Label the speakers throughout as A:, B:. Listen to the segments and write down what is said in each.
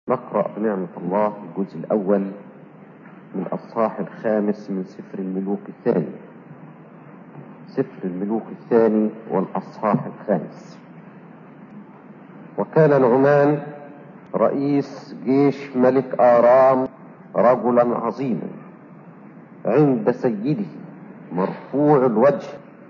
A: نقرأ بنعمة الله الجزء الأول من الأصحاح الخامس من سفر الملوك الثاني سفر الملوك الثاني والأصحاح الخامس وكان نعمان رئيس جيش ملك آرام رجلا عظيما عند سيده مرفوع الوجه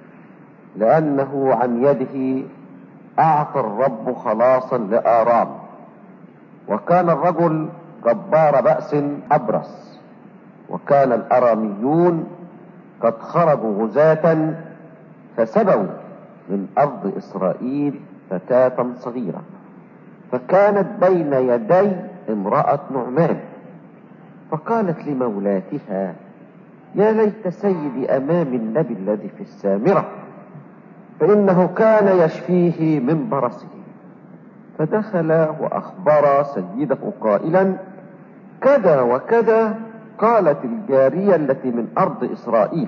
A: لأنه عن يده أعطى الرب خلاصا لآرام وكان الرجل جبار بأس أبرص وكان الأراميون قد خرجوا غزاة فسبوا من أرض إسرائيل فتاة صغيرة فكانت بين يدي امرأة نعمان فقالت لمولاتها يا ليت سيدي أمام النبي الذي في السامرة فإنه كان يشفيه من برصه فدخل وأخبر سيده قائلا كذا وكذا قالت الجارية التي من أرض إسرائيل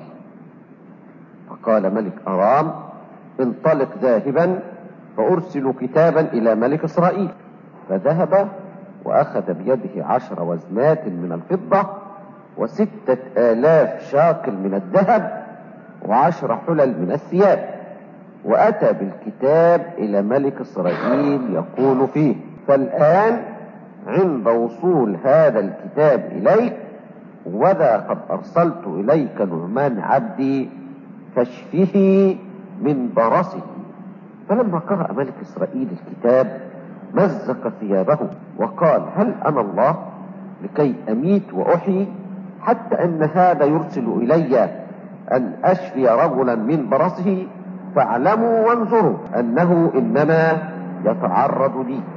A: فقال ملك أرام انطلق ذاهبا فأرسل كتابا إلى ملك إسرائيل فذهب وأخذ بيده عشر وزنات من الفضة وستة آلاف شاكل من الذهب وعشر حلل من الثياب وأتى بالكتاب إلى ملك إسرائيل يقول فيه فالآن عند وصول هذا الكتاب إليك وذا قد أرسلت إليك نعمان عبدي فاشفه من برصه فلما قرأ ملك إسرائيل الكتاب مزق ثيابه وقال هل أنا الله لكي أميت وأحيي حتى أن هذا يرسل إلي أن أشفي رجلا من برصه فاعلموا وانظروا أنه إنما يتعرض لي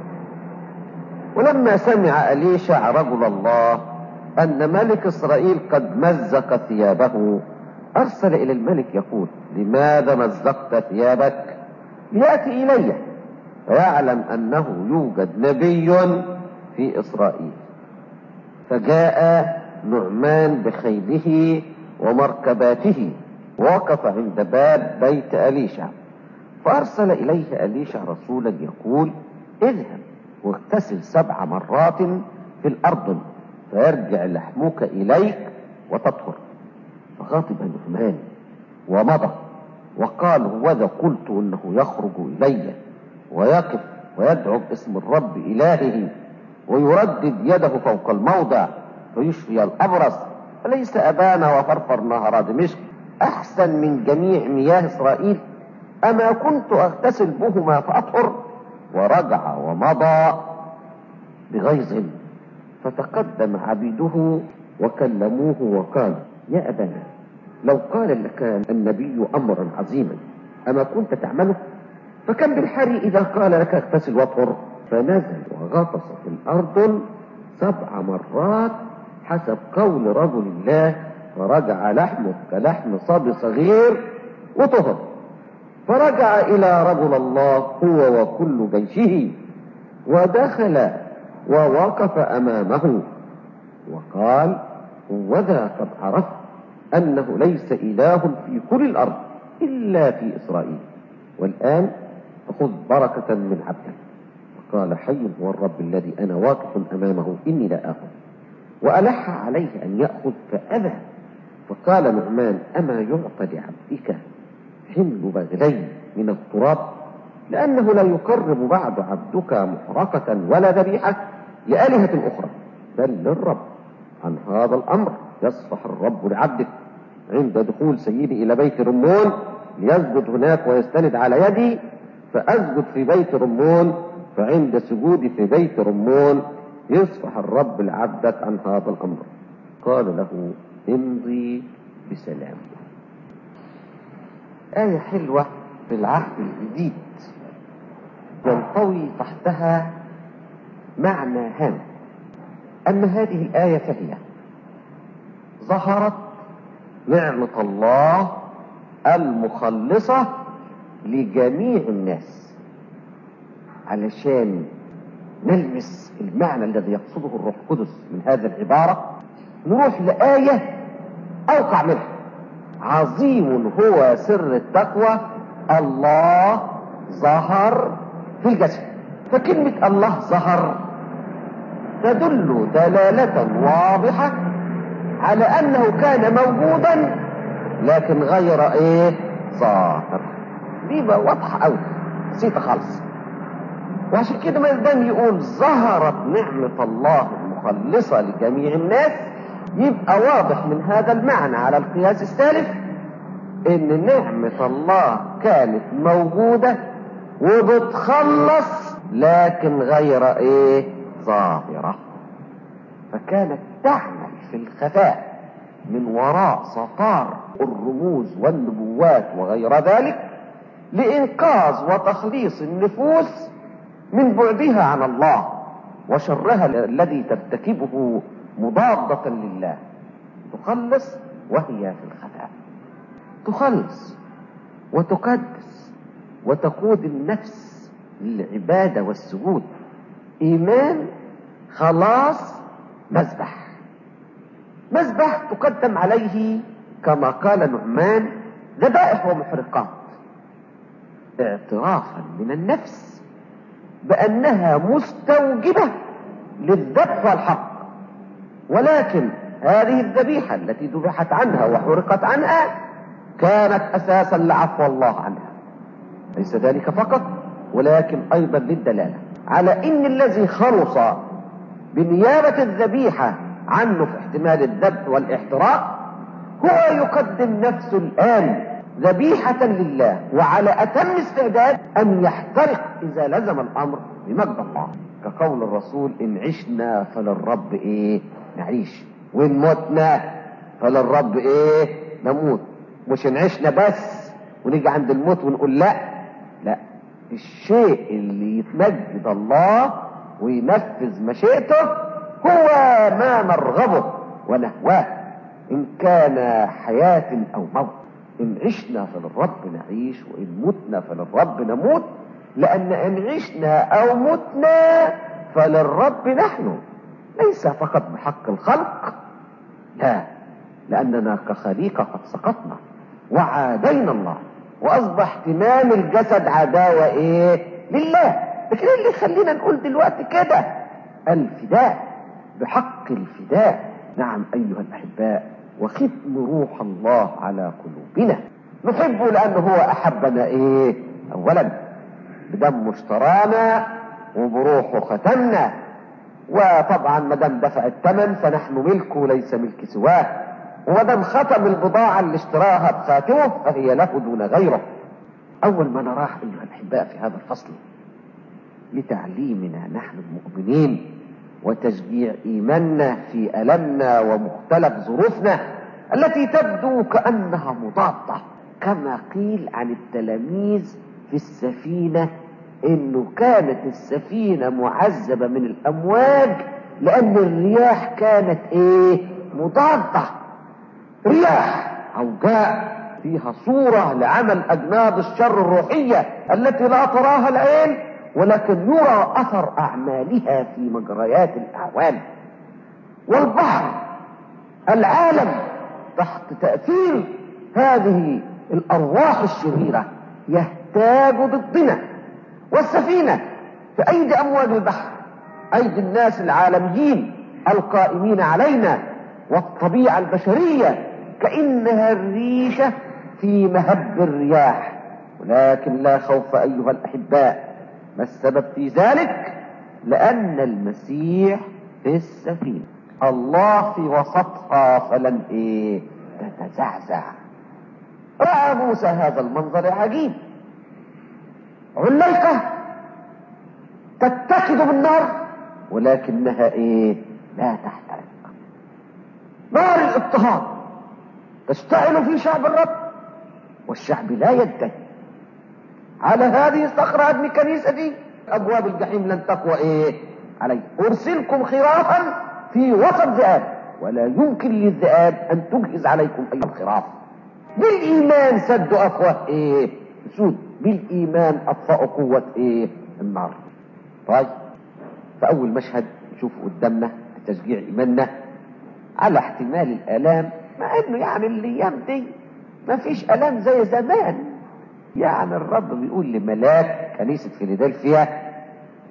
A: ولما سمع أليشع رجل الله أن ملك إسرائيل قد مزق ثيابه أرسل إلى الملك يقول لماذا مزقت ثيابك ليأتي إلي فيعلم أنه يوجد نبي في إسرائيل فجاء نعمان بخيله ومركباته وقف عند باب بيت أليشع فأرسل إليه أليشع رسولا يقول اذهب واغتسل سبع مرات في الأردن فيرجع لحمك إليك وتطهر فغاضب نعمان ومضى وقال هوذا قلت انه يخرج الي ويقف ويدعو باسم الرب الهه ويردد يده فوق الموضع فيشفي الابرص فليس ابانا وفرفر نهر دمشق احسن من جميع مياه اسرائيل اما كنت اغتسل بهما فاطهر ورجع ومضى بغيظ فتقدم عبيده وكلموه وقال يا ابانا لو قال لك النبي امرا عظيما اما كنت تعمله فكم بالحري اذا قال لك اغتسل واطهر فنزل وغطس في الارض سبع مرات حسب قول رجل الله فرجع لحمه كلحم صبي صغير وطهر فرجع الى رجل الله هو وكل جيشه ودخل ووقف امامه وقال وذا قد عرفت أنه ليس إله في كل الأرض إلا في إسرائيل والآن فخذ بركة من عبدك فقال حي هو الرب الذي أنا واقف أمامه إني لا آخذ وألح عليه أن يأخذ فأبى فقال نعمان أما يعطى لعبدك حمل بغلين من التراب لأنه لا يقرب بعد عبدك محرقة ولا ذبيحة لآلهة أخرى بل للرب عن هذا الأمر يصفح الرب لعبده عند دخول سيدي إلى بيت رمون ليسجد هناك ويستند على يدي فأسجد في بيت رمون فعند سجودي في بيت رمون يصفح الرب لعبدك عن هذا الأمر قال له امضي بسلام آية حلوة في العهد الجديد ينطوي تحتها معنى هام أما هذه الآية فهي ظهرت نعمة الله المخلصة لجميع الناس علشان نلمس المعنى الذي يقصده الروح القدس من هذه العبارة نروح لآية أوقع منها عظيم هو سر التقوى الله ظهر في الجسد فكلمة الله ظهر تدل دلالة واضحة على انه كان موجودا لكن غير ايه ظاهر دي بقى واضحة قوي بسيطة خالص وعشان كده ما يقدر يقول ظهرت نعمة الله المخلصة لجميع الناس يبقى واضح من هذا المعنى على القياس الثالث ان نعمة الله كانت موجودة وبتخلص لكن غير ايه ظاهرة فكانت تعمل في الخفاء من وراء ستار الرموز والنبوات وغير ذلك لإنقاذ وتخليص النفوس من بعدها عن الله وشرها الذي ترتكبه مضادة لله تخلص وهي في الخفاء تخلص وتقدس وتقود النفس للعبادة والسجود إيمان خلاص مذبح مذبح تقدم عليه كما قال نعمان ذبائح ومحرقات اعترافا من النفس بأنها مستوجبة للذبح والحق ولكن هذه الذبيحة التي ذبحت عنها وحرقت عنها كانت أساسا لعفو الله عنها ليس ذلك فقط ولكن أيضا للدلالة على إن الذي خلص بنيابة الذبيحة عنه في احتمال الذبح والاحتراق هو يقدم نفسه الآن ذبيحة لله وعلى أتم استعداد أن يحترق إذا لزم الأمر بمجد الله كقول الرسول إن عشنا فللرب إيه نعيش وإن متنا فللرب إيه نموت مش إن عشنا بس ونيجي عند الموت ونقول لا لا الشيء اللي يتمجد الله وينفذ مشيئته هو ما نرغبه ونهواه إن كان حياة أو موت إن عشنا فللرب نعيش وإن متنا فللرب نموت لأن إن عشنا أو متنا فللرب نحن ليس فقط بحق الخلق لا لأننا كخليقة قد سقطنا وعادينا الله وأصبح اهتمام الجسد عداوة إيه لله لكن إيه اللي يخلينا نقول دلوقتي كده الفداء بحق الفداء نعم أيها الأحباء وختم روح الله على قلوبنا نحبه لأنه هو أحبنا إيه أولا بدم اشترانا وبروحه ختمنا وطبعا ما دام دفع الثمن فنحن ملكه ليس ملك سواه وما دام ختم البضاعة اللي اشتراها بخاتمه فهي له دون غيره أول ما نراه أيها الأحباء في هذا الفصل لتعليمنا نحن المؤمنين وتشجيع إيماننا في ألمنا ومختلف ظروفنا التي تبدو كأنها مضادة كما قيل عن التلاميذ في السفينة انه كانت السفينة معذبة من الامواج لان الرياح كانت ايه مضادة رياح اوجاء فيها صورة لعمل اجناد الشر الروحية التي لا تراها العين ولكن يرى اثر اعمالها في مجريات الاعوام والبحر العالم تحت تأثير هذه الارواح الشريرة يهتاج ضدنا والسفينة في ايدي امواج البحر ايدي الناس العالميين القائمين علينا والطبيعة البشرية كأنها الريشة في مهب الرياح ولكن لا خوف ايها الاحباء ما السبب في ذلك لان المسيح في السفينة الله في وسطها فلن ايه تتزعزع رأى موسى هذا المنظر العجيب عليقة تتخذ بالنار ولكنها ايه لا تحترق نار الاضطهاد تشتعل في شعب الرب والشعب لا ينتهي على هذه الصخرة ابن كنيستي ابواب الجحيم لن تقوى ايه علي ارسلكم خرافا في وسط ذئاب ولا يمكن للذئاب ان تجهز عليكم ايها الخراف بالايمان سدوا افواه ايه سود بالايمان اطفأوا قوة ايه النار طيب فاول مشهد نشوفه قدامنا لتشجيع ايماننا على احتمال الالام مع انه يعني الايام دي ما فيش الام زي زمان يعني الرب بيقول لملاك كنيسة فيلادلفيا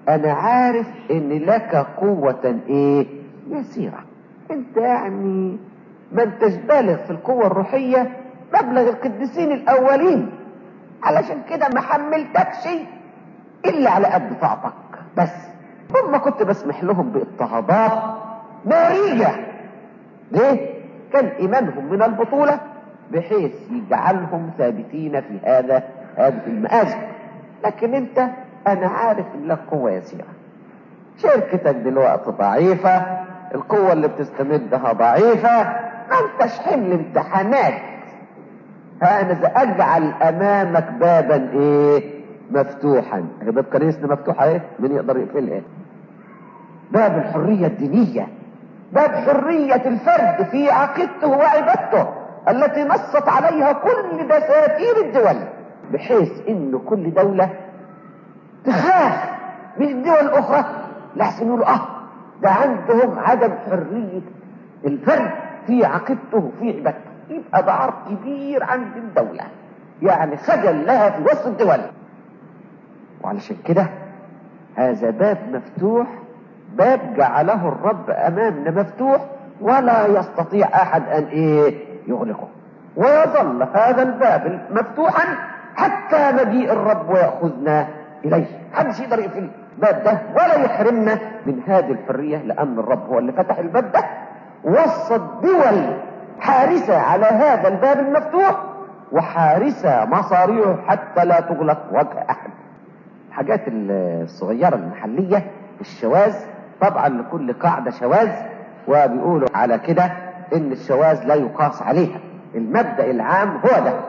A: انا عارف ان لك قوة ايه يسيرة انت يعني ما انتش بالغ في القوة الروحية مبلغ القديسين الاولين علشان كده ما حملتكش الا على قد طاقتك بس ثم كنت بسمح لهم باضطهادات نارية ليه كان ايمانهم من البطولة بحيث يجعلهم ثابتين في هذا هذه المآزق لكن انت انا عارف ان لك قوة يسيرة شركتك دلوقتي ضعيفة القوة اللي بتستمدها ضعيفة ما انتش حمل امتحانات انا اجعل امامك بابا ايه مفتوحا باب كنيسنا مفتوحة ايه من يقدر يقفلها باب الحرية الدينية باب حرية الفرد في عقيدته وعبادته التي نصت عليها كل دساتير الدول بحيث ان كل دولة تخاف من الدول الاخرى لحسن يقولوا اه ده عندهم عدم حرية الفرد في عقيدته في عبادته يبقى ده عرض كبير عند الدولة يعني خجل لها في وسط الدول وعلشان كده هذا باب مفتوح باب جعله الرب امامنا مفتوح ولا يستطيع احد ان ايه يغلقه ويظل هذا الباب مفتوحا حتى مجيء الرب ويأخذنا اليه محدش يقدر يقفل الباب ده ولا يحرمنا من هذه الحرية لان الرب هو اللي فتح الباب ده وصى الدول حارسة على هذا الباب المفتوح وحارسة مصاريعه حتى لا تغلق وجه احد الحاجات الصغيرة المحلية الشواذ طبعا لكل قاعدة شواذ وبيقولوا على كده ان الشواذ لا يقاس عليها المبدأ العام هو ده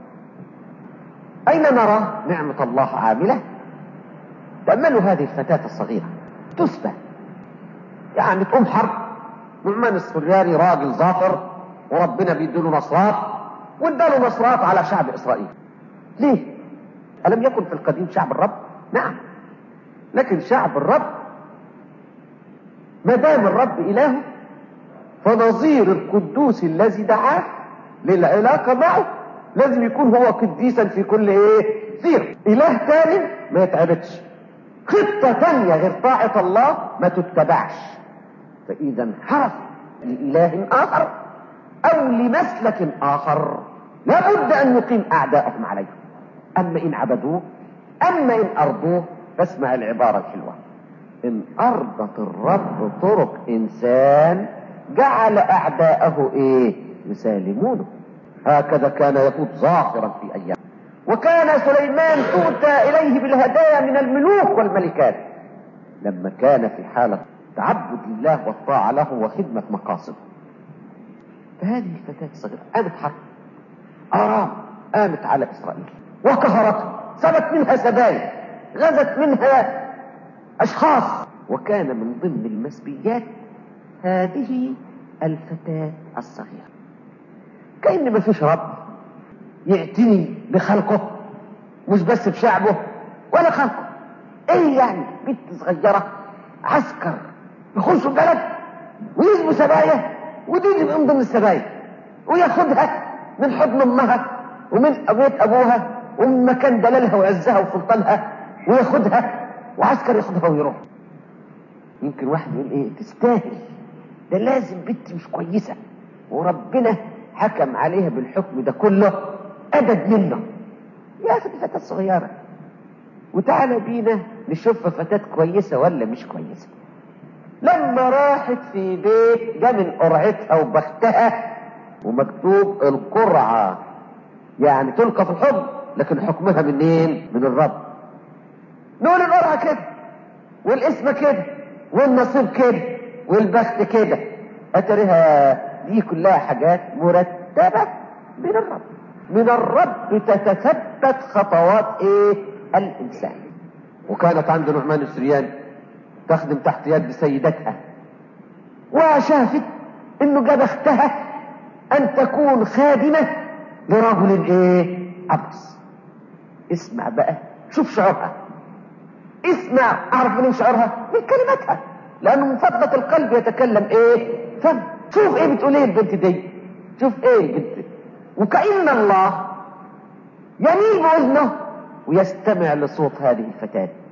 A: اين نرى نعمة الله عاملة تأملوا هذه الفتاة الصغيرة تسبى يعني تقوم حرب نعمان السرياني راجل ظافر وربنا بيديله نصرات واداله نصرات على شعب اسرائيل ليه ألم يكن في القديم شعب الرب نعم لكن شعب الرب ما دام الرب إله فنظير القدوس الذي دعاه للعلاقة معه لازم يكون هو قديسا في كل ايه سير اله تاني ما يتعبدش خطة تانية غير طاعة الله ما تتبعش فاذا انحرف لإله آخر او لمسلك آخر لابد ان يقيم اعداءهم عليه اما ان عبدوه اما ان ارضوه فاسمع العبارة الحلوة ان ارضت الرب طرق انسان جعل اعداءه ايه يسالمونه هكذا كان يفوت ظافرا في ايام وكان سليمان تؤتى اليه بالهدايا من الملوك والملكات لما كان في حالة تعبد لله والطاعة له وخدمة مقاصده فهذه الفتاة الصغيرة قامت حرب آرام قامت على إسرائيل وقهرتها سبت منها سبايا غزت منها أشخاص وكان من ضمن المسبيات هذه الفتاة الصغيرة كأن ما فيش رب يعتني بخلقه مش بس بشعبه ولا خلقه ايه يعني بنت صغيرة عسكر يخشوا البلد ويجيبوا سبايا ودي من ضمن السبايا وياخدها من حضن امها ومن بيت ابوها ومن مكان دلالها وعزها وسلطانها وياخدها وعسكر ياخدها ويروح يمكن واحد يقول ايه تستاهل ده لازم بنت مش كويسة وربنا حكم عليها بالحكم ده كله أبد منه يا أخي فتاة صغيرة وتعالى بينا نشوف فتاة كويسة ولا مش كويسة لما راحت في بيت ده من قرعتها وبختها ومكتوب القرعة يعني تلقى في الحب لكن حكمها منين من الرب نقول القرعة كده والاسم كده والنصيب كده والبخت كده اتريها دي كلها حاجات مرتبة من الرب من الرب تتثبت خطوات ايه الانسان وكانت عند نعمان السرياني تخدم تحت يد سيدتها وشافت انه جاب اختها ان تكون خادمة لرجل ايه عبس اسمع بقى شوف شعورها اسمع اعرف من شعورها من كلماتها لانه من فضة القلب يتكلم ايه فم شوف ايه بتقول ايه البنت دي شوف ايه البنت وكأن الله يميل بأذنه ويستمع لصوت هذه الفتاة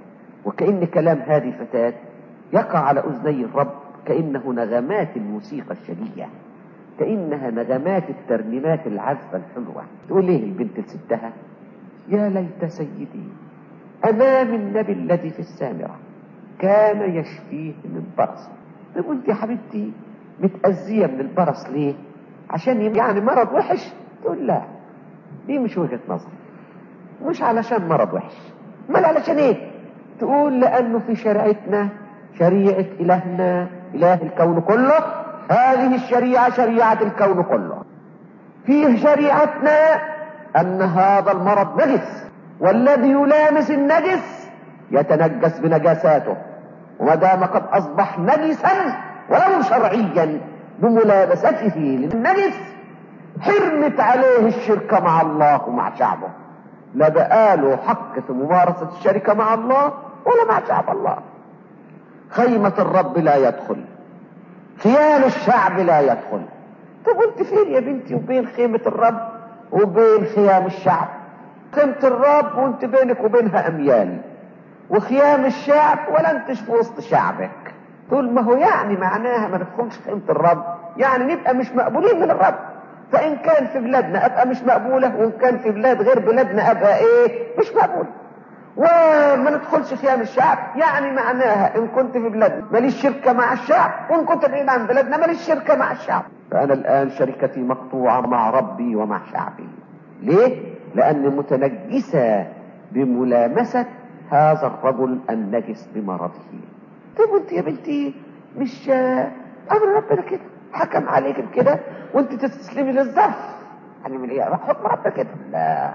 A: وكأن كلام هذه الفتاة يقع على أذني الرب كأنه نغمات الموسيقى الشجية كأنها نغمات الترنيمات العذبة الحلوة تقول ايه البنت لستها يا ليت سيدي أمام النبي الذي في السامرة كان يشفيه من برص تقول انت يا حبيبتي متأذية من البرص ليه عشان يعني مرض وحش تقول لا دي مش وجهة نظر مش علشان مرض وحش امال علشان ايه تقول لانه في شريعتنا شريعة الهنا اله الكون كله هذه الشريعة شريعة الكون كله في شريعتنا ان هذا المرض نجس والذي يلامس النجس يتنجس بنجاساته وما دام قد اصبح نجسا ولو شرعيا بملابسته للنجس حرمت عليه الشركة مع الله ومع شعبه لا بقى له حق في ممارسة الشركة مع الله ولا مع شعب الله خيمة الرب لا يدخل خيام الشعب لا يدخل طب وانت فين يا بنتي وبين خيمة الرب وبين خيام الشعب خيمة الرب وانت بينك وبينها اميال وخيام الشعب ولا انتش في وسط شعبك تقول ما هو يعني معناها ما ندخلش خيمة الرب يعني نبقى مش مقبولين من الرب فان كان في بلادنا ابقى مش مقبولة وان كان في بلاد غير بلادنا ابقى ايه مش مقبولة وما ندخلش خيام الشعب يعني معناها ان كنت في بلادنا ماليش شركة مع الشعب وان كنت بعيد عن بلادنا ماليش شركة مع الشعب فانا الان شركتي مقطوعة مع ربي ومع شعبي ليه لاني متنجسة بملامسة هذا الرجل النجس بمرضه طب وانت يا بنتي مش امر ربنا كده حكم عليك بكده وانت تستسلمي للظرف يعني من ايه حكم ربنا كده لا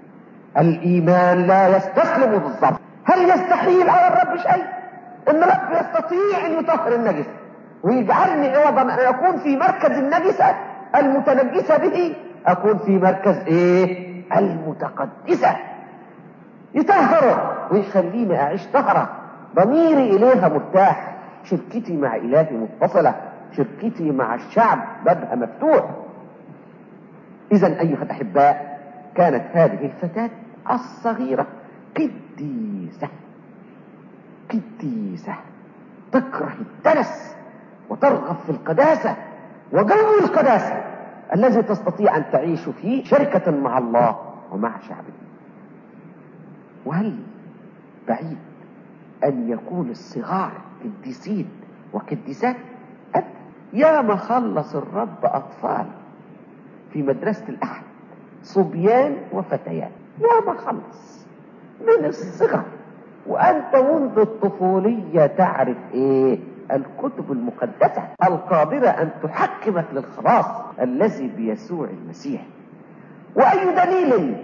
A: الايمان لا يستسلم للظرف هل يستحيل على الرب شيء ان الرب يستطيع ان يطهر النجس ويجعلني عوضا ان اكون في مركز النجسة المتنجسة به اكون في مركز ايه المتقدسة يطهره ويخليني اعيش طهرة ضميري اليها مرتاح شركتي مع الهي متصلة شركتي مع الشعب بابها مفتوح اذا ايها الاحباء كانت هذه الفتاة الصغيرة قديسة قديسة تكره الدنس وترغب في القداسة وجو القداسة الذي تستطيع ان تعيش فيه شركة مع الله ومع شعبه وهل بعيد ان يكون الصغار قديسين وقديسات أب يا ما خلص الرب اطفال في مدرسة الاحد صبيان وفتيات يا ما خلص من الصغر وانت منذ الطفولية تعرف ايه الكتب المقدسة القادرة ان تحكمك للخلاص الذي بيسوع المسيح واي دليل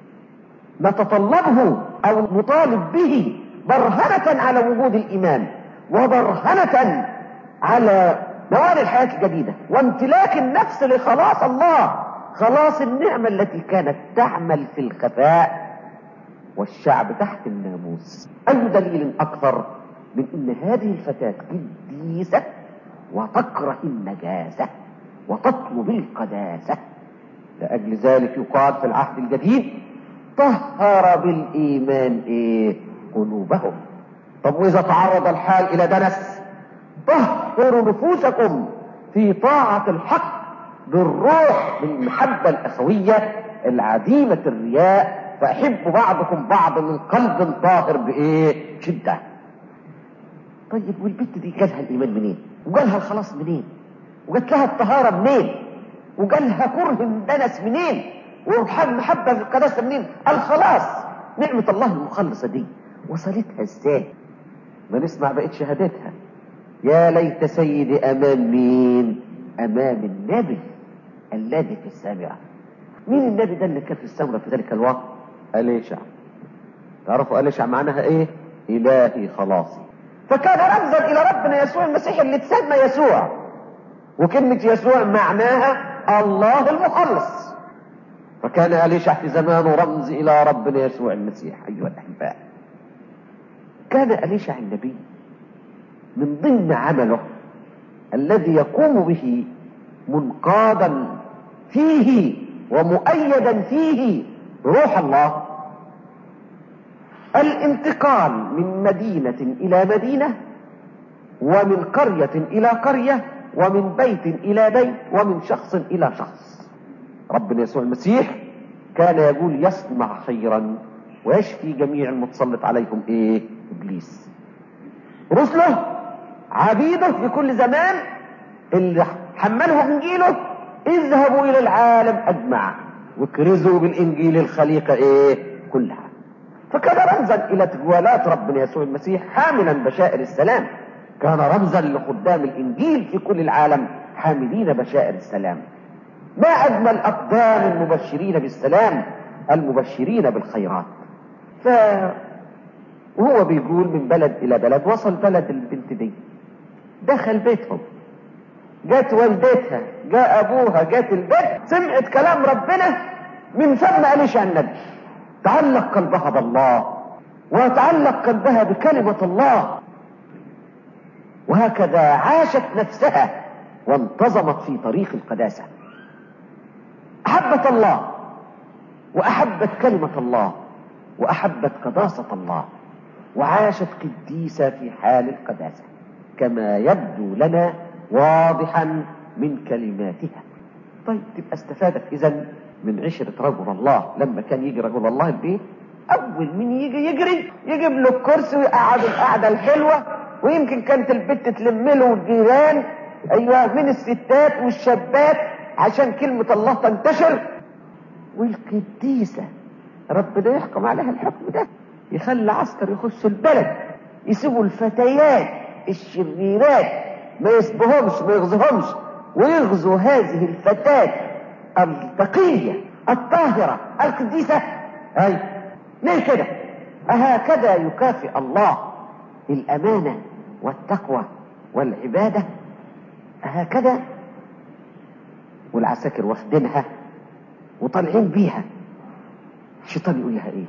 A: نتطلبه او نطالب به برهنة على وجود الايمان وبرهنة على نوال الحياة الجديدة وامتلاك النفس لخلاص الله خلاص النعمة التي كانت تعمل في الخفاء والشعب تحت الناموس أي دليل أكثر من أن هذه الفتاة قديسة وتكره النجاسة وتطلب القداسة لأجل ذلك يقال في العهد الجديد طهر بالإيمان إيه قلوبهم طب وإذا تعرض الحال إلى دنس طهروا نفوسكم في طاعة الحق بالروح بالمحبة الأخوية العديمة الرياء فأحبوا بعضكم بعض من قلب طاهر بإيه شدة طيب والبنت دي جالها الإيمان منين وجالها الخلاص منين وجات لها الطهارة منين وجالها كره الدنس منين ومحبة في القداسة منين الخلاص نعمة الله المخلصة دي وصلتها ازاي ما نسمع بقيت شهادتها يا ليت سيدي امام مين امام النبي الذي في السامرة مين النبي ده اللي كان في السامرة في ذلك الوقت أليشع تعرفوا أليشع معناها ايه الهي خلاصي فكان رمزا الى ربنا يسوع المسيح اللي تسمى يسوع وكلمة يسوع معناها الله المخلص فكان أليشع في زمانه رمز الى ربنا يسوع المسيح ايها الاحباء كان أليشع النبي من ضمن عمله الذي يقوم به منقادا فيه ومؤيدا فيه روح الله الانتقال من مدينة إلى مدينة ومن قرية إلى قرية ومن بيت إلى بيت ومن شخص إلى شخص ربنا يسوع المسيح كان يقول يصنع خيرا ويشفي جميع المتسلط عليهم ايه ابليس رسله عبيده في كل زمان اللي حمله انجيله اذهبوا الى العالم اجمع واكرزوا بالانجيل الخليقه ايه كلها فكان رمزا الى تجوالات ربنا يسوع المسيح حاملا بشائر السلام كان رمزا لخدام الانجيل في كل العالم حاملين بشائر السلام ما اجمل اقدام المبشرين بالسلام المبشرين بالخيرات ف وهو بيقول من بلد الى بلد وصل بلد البنت دي دخل بيتهم جت والدتها جاء ابوها جت البيت سمعت كلام ربنا من فم أليشع النبي تعلق قلبها بالله وتعلق قلبها بكلمة الله وهكذا عاشت نفسها وانتظمت في طريق القداسة أحبت الله وأحبت كلمة الله وأحبت قداسة الله وعاشت قديسة في حال القداسة كما يبدو لنا واضحا من كلماتها طيب تبقى استفادت إذا من عشرة رجل الله لما كان يجي رجل الله البيت أول من يجي يجري يجيب له الكرسي ويقعد القعدة الحلوة ويمكن كانت البت تلم له الجيران أيوة من الستات والشابات عشان كلمة الله تنتشر والقديسة ربنا يحكم عليها الحكم ده يخلي عسكر يخش البلد يسيبوا الفتيات الشريرات ما يسبهمش ما يغزهمش ويغزوا هذه الفتاة التقية الطاهرة القديسة اي ليه كده أهكذا يكافئ الله الأمانة والتقوى والعبادة أهكذا والعساكر واخدينها وطالعين بيها الشيطان يقول لها ايه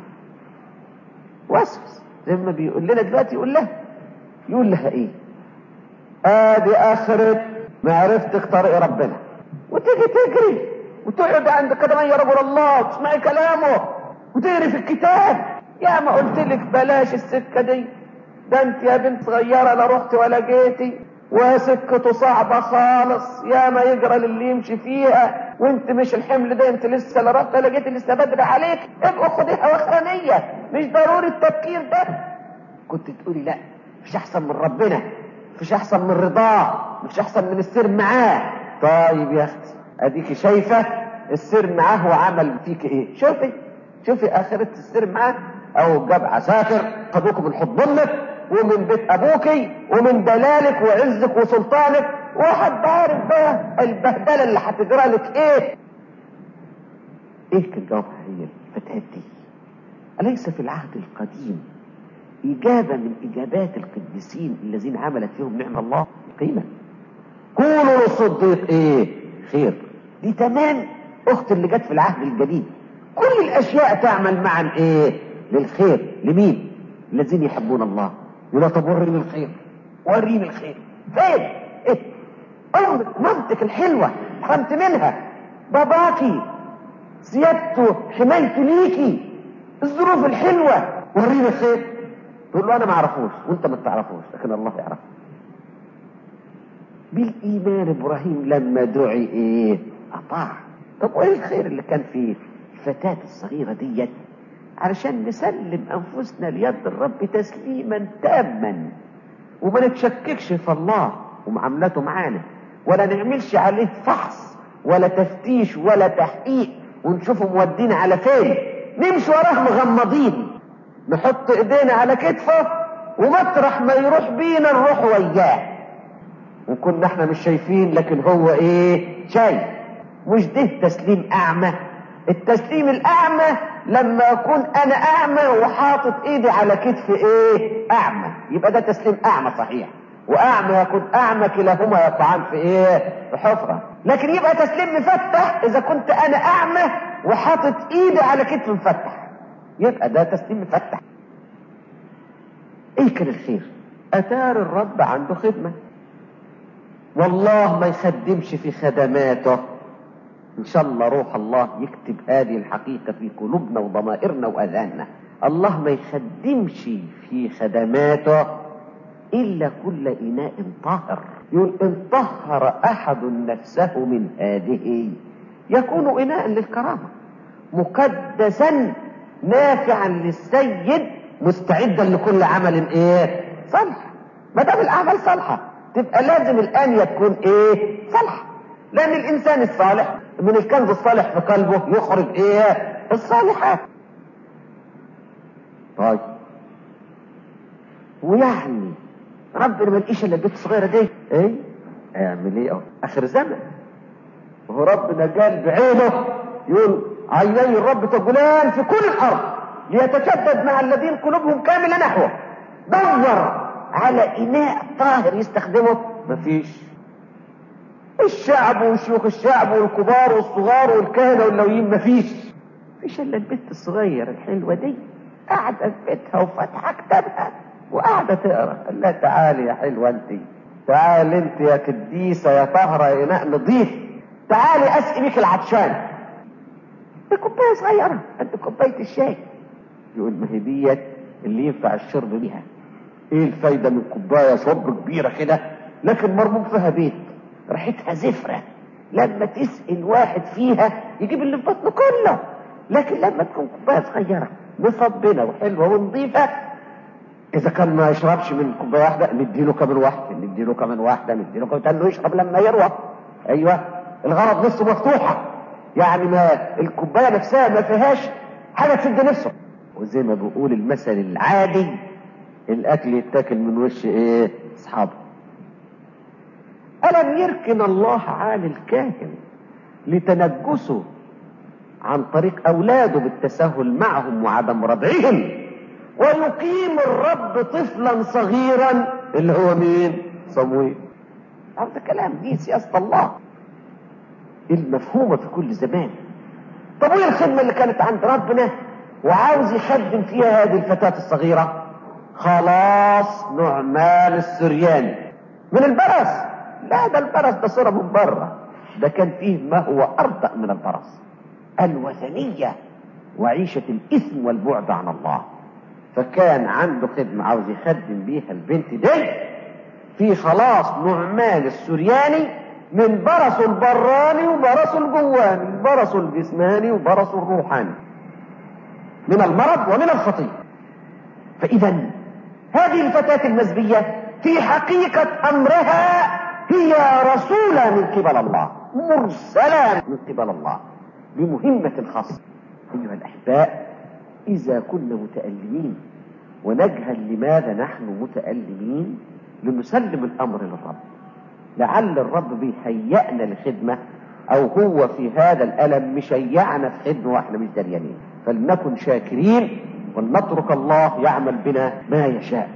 A: وسوس زي ما بيقول لنا دلوقتي يقول لها يقول لها ايه ادي اخرة معرفتك طريق ربنا وتيجي تجري وتقعد عند قدمي يا رجل الله تسمعي كلامه وتقري في الكتاب يا ما قلت لك بلاش السكة دي ده انت يا بنت صغيرة لا رحت ولا جيتي وسكته صعبة خالص يا ما يجرى للي يمشي فيها وانت مش الحمل ده انت لسه لا رحت ولا جيت لسه بدري عليك ابقى خديها واخرانية مش ضروري التفكير ده كنت تقولي لا مش احسن من ربنا مش احسن من رضاه مش احسن من السر معاه طيب يا اختي اديكي شايفة السر معاه وعمل فيك ايه شوفي شوفي اخرة السر معاه او جاب عساكر خدوكم من حضن امك ومن بيت ابوكي ومن دلالك وعزك وسلطانك واحد عارف بقى البهدله اللي هتجرى لك ايه ايه كان جوابها هي الفتاة دي اليس في العهد القديم اجابه من اجابات القديسين الذين عملت فيهم نعم الله قيمه قولوا للصديق ايه خير دي تمام اخت اللي جت في العهد الجديد كل الاشياء تعمل معا ايه للخير لمين الذين يحبون الله يقول طب وريني الخير وريني الخير فين ايه امك مامتك الحلوه حرمت منها باباكي سيادته حمايته ليكي الظروف الحلوه وريني الخير تقول له انا ما اعرفوش وانت ما تعرفوش لكن الله يعرف بالايمان ابراهيم لما دعي ايه اطاع طب وايه الخير اللي كان في الفتاه الصغيره ديت علشان نسلم انفسنا ليد الرب تسليما تاما وما نتشككش في الله ومعاملته معانا ولا نعملش عليه فحص ولا تفتيش ولا تحقيق ونشوفه مودينا على فين نمشي وراه مغمضين نحط ايدينا على كتفه ومطرح ما يروح بينا نروح وياه وكنا احنا مش شايفين لكن هو ايه شايف مش ده تسليم اعمى التسليم الاعمى لما اكون انا اعمى وحاطط ايدي على كتف ايه اعمى يبقى ده تسليم اعمى صحيح واعمى يكون اعمى كلاهما يقعان في ايه في حفره لكن يبقى تسليم مفتح اذا كنت انا اعمى وحاطط ايدي على كتف مفتح يبقى ده تسليم مفتح ايه كان الخير اتار الرب عنده خدمه والله ما يخدمش في خدماته ان شاء الله روح الله يكتب هذه الحقيقة في قلوبنا وضمائرنا واذاننا الله ما يخدمش في خدماته إلا كل إناء طاهر يقول إن طهر أحد نفسه من هذه يكون إناء للكرامة مقدسا نافعا للسيد مستعدا لكل عمل ايه صالح ما دام الاعمال صالحه تبقى لازم الانيه تكون ايه صالحه لان الانسان الصالح من الكنز الصالح في قلبه يخرج ايه الصالحات طيب ويعني ربنا ما لقيش الا البيت الصغيره دي ايه اعمل ايه اهو اخر زمن وهو ربنا قال بعينه يقول عيني الرب تجولان في كل الارض ليتشدد مع الذين قلوبهم كامله نحوه دور على اناء طاهر يستخدمه مفيش الشعب وشيوخ الشعب والكبار والصغار والكهنه واللويين مفيش مفيش الا البنت الصغيره الحلوه دي قاعده في بيتها وفاتحه كتابها وقاعده تقرا قال لها تعالي يا حلوه انت تعالي انت يا كديسه يا طاهره يا اناء نظيف تعالي اسقي بيك العطشان بكوبايه صغيره قد كوبايه الشاي يقول ما هي ديت اللي ينفع الشرب بيها ايه الفايده من كوبايه شرب كبيره كده لكن مربوط فيها بيت ريحتها زفره لما تسال واحد فيها يجيب اللي في بطنه كله لكن لما تكون كوبايه صغيره مصبنه وحلوه ونظيفه اذا كان ما يشربش من كوبايه واحده نديله كمان واحده نديله كمان واحده نديله كمان تاني يشرب لما يروى ايوه الغرض نفسه مفتوحه يعني ما الكوبايه نفسها ما فيهاش حاجه تسد نفسه وزي ما بيقول المثل العادي الاكل يتاكل من وش ايه اصحابه الم يركن الله عالي الكاهن لتنجسه عن طريق اولاده بالتساهل معهم وعدم ردعهم ويقيم الرب طفلا صغيرا اللي هو مين صمويل هذا كلام دي سياسه الله المفهومه في كل زمان طب وايه الخدمه اللي كانت عند ربنا وعاوز يخدم فيها هذه الفتاه الصغيره خلاص نعمان السرياني من البرص لا ده البرص ده صوره من بره ده كان فيه ما هو ارضى من البرص الوثنيه وعيشه الاثم والبعد عن الله فكان عنده خدمه عاوز يخدم بيها البنت دي في خلاص نعمان السرياني من برص البراني وبرص الجواني برص الجسماني وبرص الروحاني من المرض ومن الخطيئة فإذا هذه الفتاة المزبية في حقيقة أمرها هي رسولة من قبل الله مرسلة من قبل الله لمهمة خاصة أيها الأحباء إذا كنا متألمين ونجهل لماذا نحن متألمين لنسلم الأمر للرب لعل الرب بيهيئنا لخدمة أو هو في هذا الألم مشيعنا في خدمة وإحنا مش دريانين فلنكن شاكرين ولنترك الله يعمل بنا ما يشاء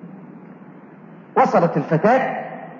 A: وصلت الفتاة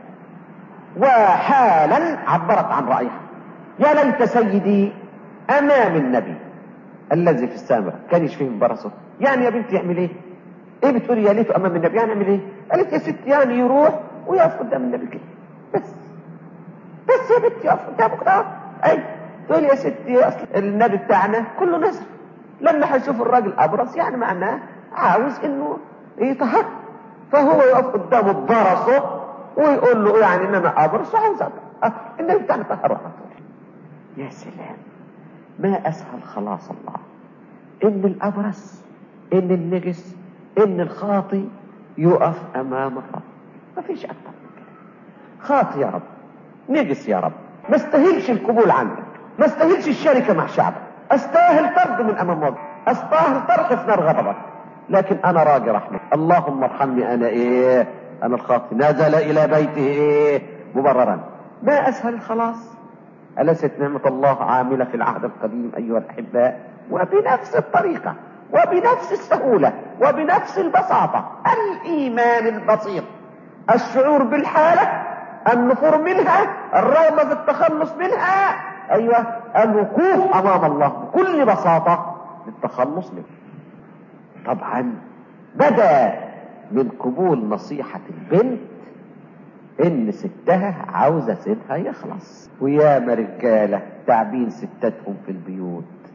A: وحالا عبرت عن رأيها يا ليت سيدي أمام النبي الذي في السامرة كان يشفيه برصه يعني يا بنتي يعمل ايه ايه بتقولي يا ليته امام النبي يعني اعمل ايه قالت يا ستي يعني يروح ويقف قدام النبي كده بس بس يا بنتي يقف قدامك كده اي تقول يا ستي اصل النبي بتاعنا كله نزل لما هيشوف الراجل ابرص يعني معناه عاوز انه يطهر فهو يقف قدامه ببرصه ويقول له يعني ان انا ابرص وعاوز أه النبي بتاعنا طهر على طول يا سلام ما اسهل خلاص الله ان الابرص ان النجس ان الخاطي يقف امام الرب ما فيش اكتر من كده خاطي يا رب نجس يا رب ما استاهلش القبول عندك ما استاهلش الشركه مع شعبك استاهل طرد من امام وجهك استاهل طرح في نار غضبك لكن انا راجي رحمك اللهم ارحمني انا ايه انا الخاطي نزل الى بيته ايه مبررا ما اسهل الخلاص أليست نعمة الله عاملة في العهد القديم أيها الأحباء وبنفس الطريقة وبنفس السهولة وبنفس البساطة الإيمان البسيط الشعور بالحالة النفور منها الرغبة في التخلص منها أيوة الوقوف أمام الله بكل بساطة للتخلص منه طبعا بدا من قبول نصيحة البنت ان ستها عاوزة سيدها يخلص وياما رجالة تعبين ستاتهم في البيوت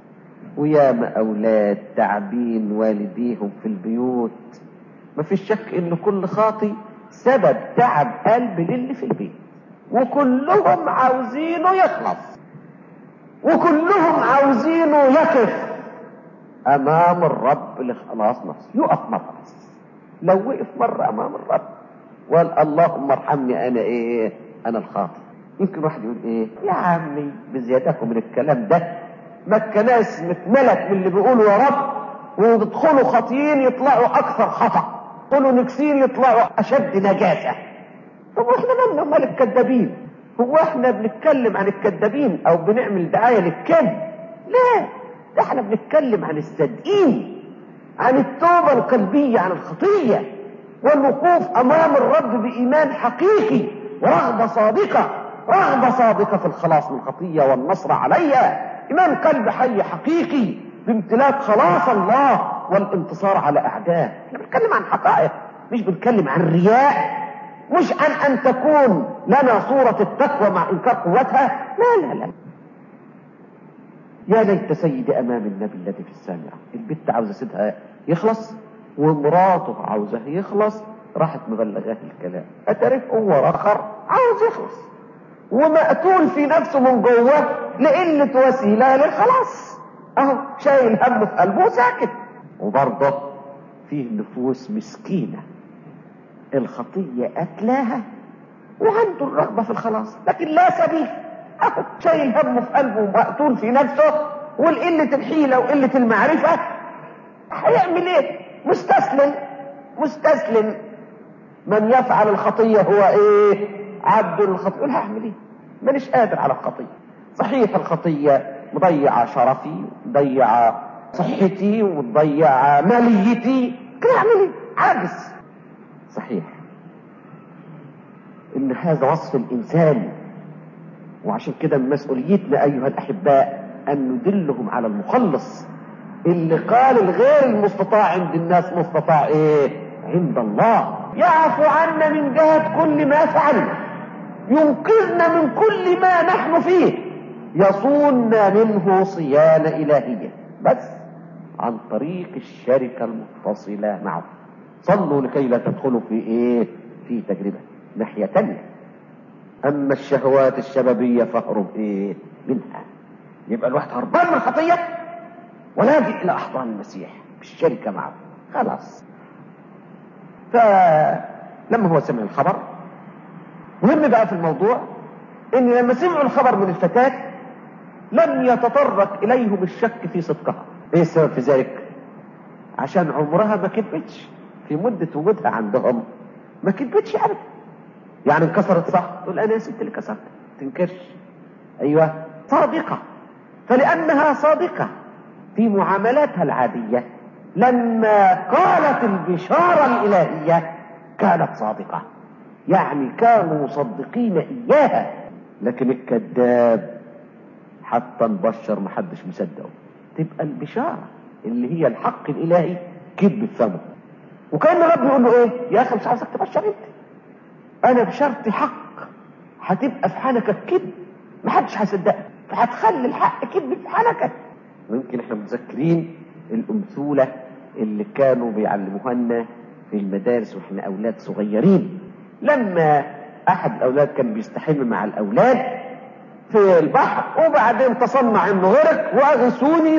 A: وياما اولاد تعبين والديهم في البيوت ما فيش شك ان كل خاطي سبب تعب قلب للي في البيت وكلهم عاوزينه يخلص وكلهم عاوزينه يقف امام الرب لخلاص نفسه يقف مرة لو وقف مرة امام الرب وقال اللهم ارحمني انا ايه انا الخاطئ يمكن واحد يقول ايه يا عمي بزيادتكم من الكلام ده ما الكناس متملت من اللي بيقولوا يا رب ويدخلوا خاطيين يطلعوا اكثر خطأ يدخلوا نكسين يطلعوا اشد نجاسة طب واحنا مالنا مال الكذابين هو احنا بنتكلم عن الكذابين او بنعمل دعاية للكذب لا ده احنا بنتكلم عن الصادقين عن التوبة القلبية عن الخطية والوقوف امام الرب بايمان حقيقي ورغبة صادقة رغبة صادقة في الخلاص من الخطية والنصر عليها ايمان قلب حي حقيقي بامتلاك خلاص الله والانتصار على اعدائه احنا بنتكلم عن حقائق مش بنتكلم عن رياء مش عن ان تكون لنا صورة التقوى مع انكار قوتها لا لا لا يا ليت سيدي امام النبي الذي في السامعة البت عاوزة سيدها يخلص ومراته عاوزة يخلص راحت مبلغاه الكلام اتعرف هو اخر عاوز يخلص ومقتول في نفسه من جوه لقلة وسيلة للخلاص اهو شايل هم في قلبه ساكت وبرضه فيه نفوس مسكينة الخطية أكلاها وعنده الرغبة في الخلاص لكن لا سبيل أهو شايل همه في قلبه ومقتول في نفسه والقلة الحيلة وقلة المعرفة هيعمل ايه مستسلم مستسلم من يفعل الخطية هو ايه عبد الخطية يقول هعمل ايه مانيش قادر على الخطية صحيح الخطية مضيعة شرفي مضيعة صحتي ومضيعة ماليتي كده اعمل ايه عاجز صحيح ان هذا وصف الانسان وعشان كده من مسؤوليتنا ايها الاحباء ان ندلهم على المخلص اللي قال الغير المستطاع عند الناس مستطاع ايه عند الله يعفو عنا من جهة كل ما فعلنا ينقذنا من كل ما نحن فيه يصوننا منه صيانة إلهية بس عن طريق الشركة المتصلة معه صلوا لكي لا تدخلوا في ايه في تجربة ناحية تانية اما الشهوات الشبابية فاهرب ايه منها يبقى الواحد هربان من الخطية ولاجئ الى احضان المسيح بالشركة معه خلاص فلما هو سمع الخبر مهم بقى في الموضوع ان لما سمعوا الخبر من الفتاة لم يتطرق اليهم الشك في صدقها ايه السبب في ذلك عشان عمرها ما كذبتش في مدة وجودها عندهم ما كذبتش ابدا يعني انكسرت صح تقول انا يا ست اللي كسرت تنكرش ايوه صادقة فلانها صادقة في معاملاتها العادية لما قالت البشارة الالهية كانت صادقة يعني كانوا مصدقين اياها لكن الكذاب حتى نبشر محدش مصدقه تبقى البشارة اللي هي الحق الالهي كذب في فمه وكان الرب يقول له ايه يا اخي مش عاوزك تبشر انت انا بشرتي حق هتبقى في حنكك كذب محدش هيصدقك فهتخلي الحق كذب في حنكك ويمكن احنا متذكرين الامثولة اللي كانوا بيعلموها لنا في المدارس واحنا اولاد صغيرين لما احد الاولاد كان بيستحم مع الاولاد في البحر وبعدين تصنع انه غرق واغثوني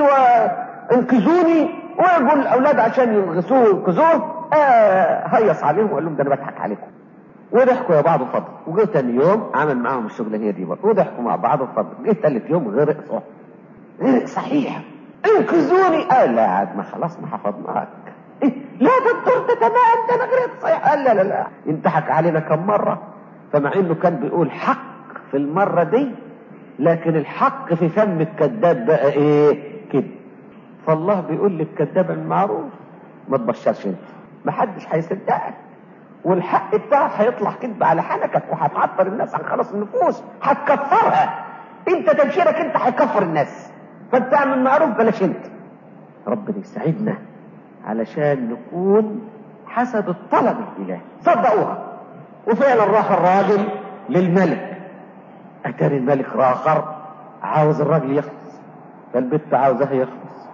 A: وانقذوني ويقول الاولاد عشان ينغثوه وينقذوه آه هيص عليهم وقال لهم ده انا بضحك عليكم وضحكوا يا بعض وفضل وجه تاني يوم عمل معاهم الشغله هي دي برضه وضحكوا مع بعض وفضل جه تالت يوم غرق صح غرق صحيح انقذوني قال لا عاد ما خلاص ما حفظناك إيه؟ لا ده الدور تمام ده انا غرقت صحيح قال لا لا لا انتحك علينا كم مره فمع انه كان بيقول حق في المره دي لكن الحق في فم الكذاب بقى ايه كده فالله بيقول للكذاب المعروف ما تبشرش انت محدش هيصدقك والحق بتاعك هيطلع كذب على حنكك وهتعطر الناس عن خلاص النفوس هتكفرها انت تبشيرك انت هيكفر الناس فانت اعمل معروف بلاش انت ربنا يساعدنا علشان نكون حسب الطلب الالهي صدقوها وفعلا راح الراجل للملك اتاري الملك راخر عاوز الراجل يخلص فالبت عاوزها يخلص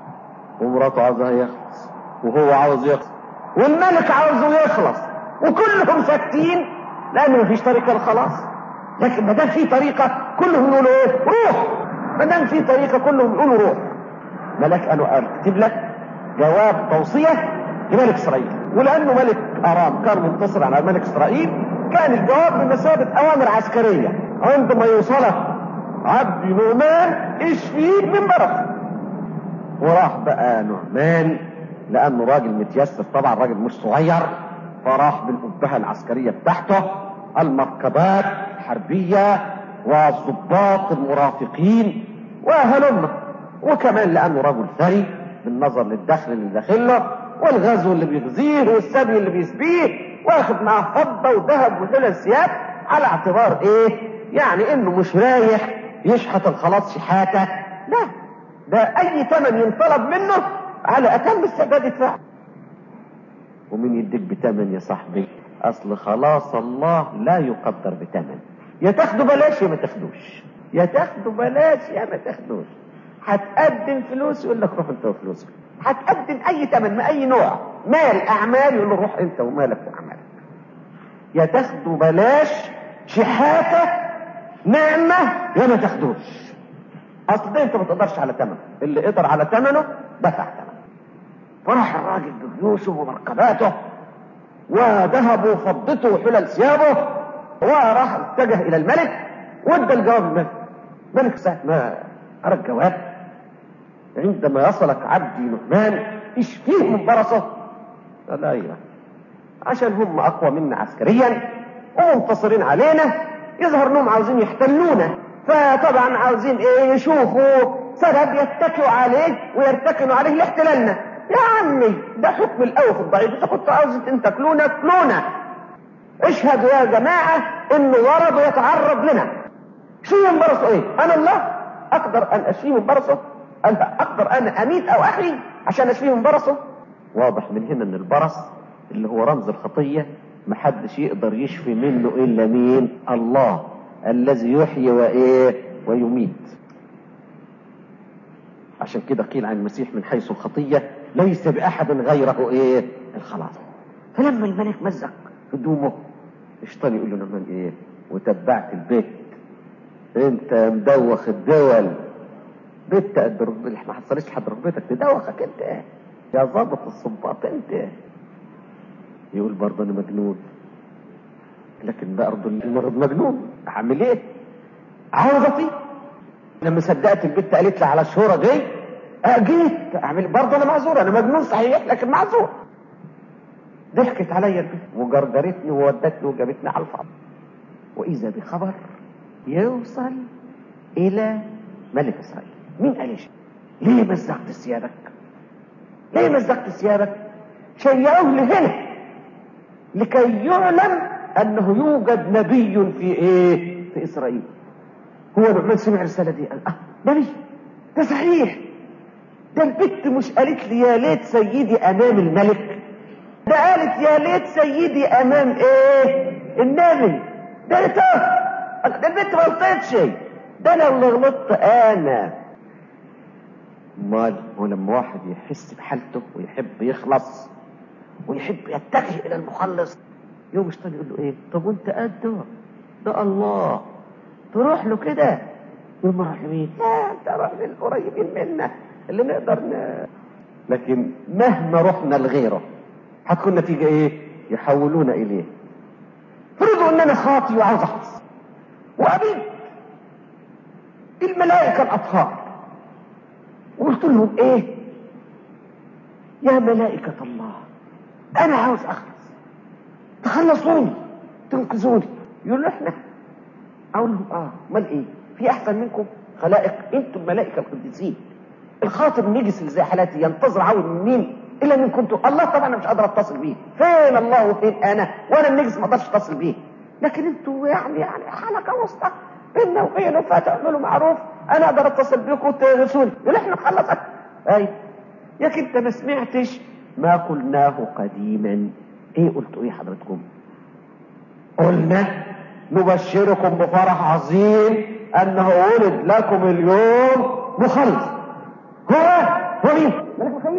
A: ومراته عاوزها يخلص وهو عاوز يخلص والملك عاوزه يخلص وكلهم ساكتين لان مفيش طريقه للخلاص لكن ما دام في طريقه كلهم يقولوا ايه روح ما دام في طريقه كلهم يقولوا روح ملك قالوا قال اكتب لك جواب توصيه لملك اسرائيل ولانه ملك ارام كان منتصر على ملك اسرائيل كان الجواب بمثابه اوامر عسكريه عندما يوصلك عبد نعمان اشفيه من مرض وراح بقى نعمان لانه راجل متيسر طبعا راجل مش صغير فراح بالأبهة العسكرية بتاعته المركبات الحربية والضباط المرافقين وهلم وكمان لأنه رجل ثري بالنظر للدخل اللي داخله والغزو اللي بيغزيه والسبي اللي بيسبيه واخد معاه فضة وذهب وحلل ثياب على اعتبار ايه يعني انه مش رايح يشحت الخلاص شحاتة لا ده اي ثمن ينطلب منه على اتم استعداد يدفعه ومين يديك بتمن يا صاحبي اصل خلاص الله لا يقدر بتمن يا تاخده بلاش يا ما تاخدوش يا تاخده بلاش يا ما تاخدوش هتقدم فلوس يقول لك روح انت وفلوسك هتقدم اي ثمن من اي نوع مال اعمال يقول له روح انت ومالك واعمالك يا تاخده بلاش شحاته نعمه يا ما تاخدوش اصل ده انت ما تقدرش على ثمنه اللي قدر على ثمنه دفع ثمنه فراح الراجل بجيوشه ومركباته وذهبه وفضته وحلل ثيابه وراح اتجه الى الملك وادى الجواب الملك الملك ساعة ما ارى الجواب عندما يصلك عبدي نعمان اشفيه من برصه قال ايوه عشان هم اقوى منا عسكريا ومنتصرين علينا يظهر انهم عاوزين يحتلونا فطبعا عاوزين ايه يشوفوا سبب يتكئوا عليه ويرتكنوا عليه لاحتلالنا يا عمي ده حكم الاوف الضعيف اذا كنت عاوز انت كلونا كلونا اشهدوا يا جماعة انه ورد ويتعرض لنا شو من برصه ايه انا الله اقدر ان اشفيه من برصه انا اقدر انا اميت او احيي عشان اشفيه من برصه واضح من هنا ان البرص اللي هو رمز الخطية محدش يقدر يشفي منه الا مين الله الذي يحيي وايه ويميت عشان كده قيل عن المسيح من حيث الخطية ليس بأحد غيره ايه الخلاص فلما الملك مزق هدومه اشطل يقول له نعمان ايه وتبعت البيت انت مدوخ الدول بيت قد رب ما حصلش حد ركبتك تدوخك انت يا ظابط الصباط انت يقول برضه انا مجنون لكن برضه المرض مجنون اعمل ايه عاوز اطيب لما صدقت البت قالت لي على الشهرة دي اجيت اعمل برضه انا معذور انا مجنون صحيح لكن معذور ضحكت عليا البت وجرجرتني وودتني وجابتني على الفرد واذا بخبر يوصل الى ملك اسرائيل مين قال لي ليه مزقت ثيابك ليه مزقت ثيابك شيعوه لهنا لكي يعلم انه يوجد نبي في ايه في اسرائيل هو نعمان سمع الرساله دي قال اه نبي ده صحيح ده البت مش قالت لي يا ليت سيدي امام الملك ده قالت يا ليت سيدي امام ايه النبي ده انت ده البت ما غلطتش ده انا اللي غلطت انا امال هو لما واحد يحس بحالته ويحب يخلص ويحب يتجه الى المخلص يوم الشيطان يقول له ايه طب وانت قده ده الله تروح له كده يقول ما راح لمين لا انت روح للقريبين منا اللي نقدر ن... لكن مهما رحنا لغيره هتكون نتيجة ايه يحولونا اليه فرضوا ان انا خاطي وعاوز اخلص وقابلت الملائكة الاطهار وقلت لهم ايه يا ملائكة الله انا عاوز اخلص تخلصوني تنقذوني يقولوا احنا اقول لهم اه امال ايه في احسن منكم خلائق انتم ملائكه القديسين الخاطر النجس اللي زي حالاتي ينتظر عون من مين الا من كنتم الله طبعا انا مش قادر اتصل بيه فين الله وفين انا وانا النجس ما اقدرش اتصل بيه لكن انتوا يعني يعني حلقه وسطى بيننا وبينه فتعملوا معروف انا اقدر اتصل بيكم وتغسوني يقول احنا نخلصك اي ياك انت ما سمعتش ما قلناه قديما ايه قلتوا ايه حضرتكم قلنا نبشركم بفرح عظيم انه ولد لكم اليوم مخلص هو هو مين ملك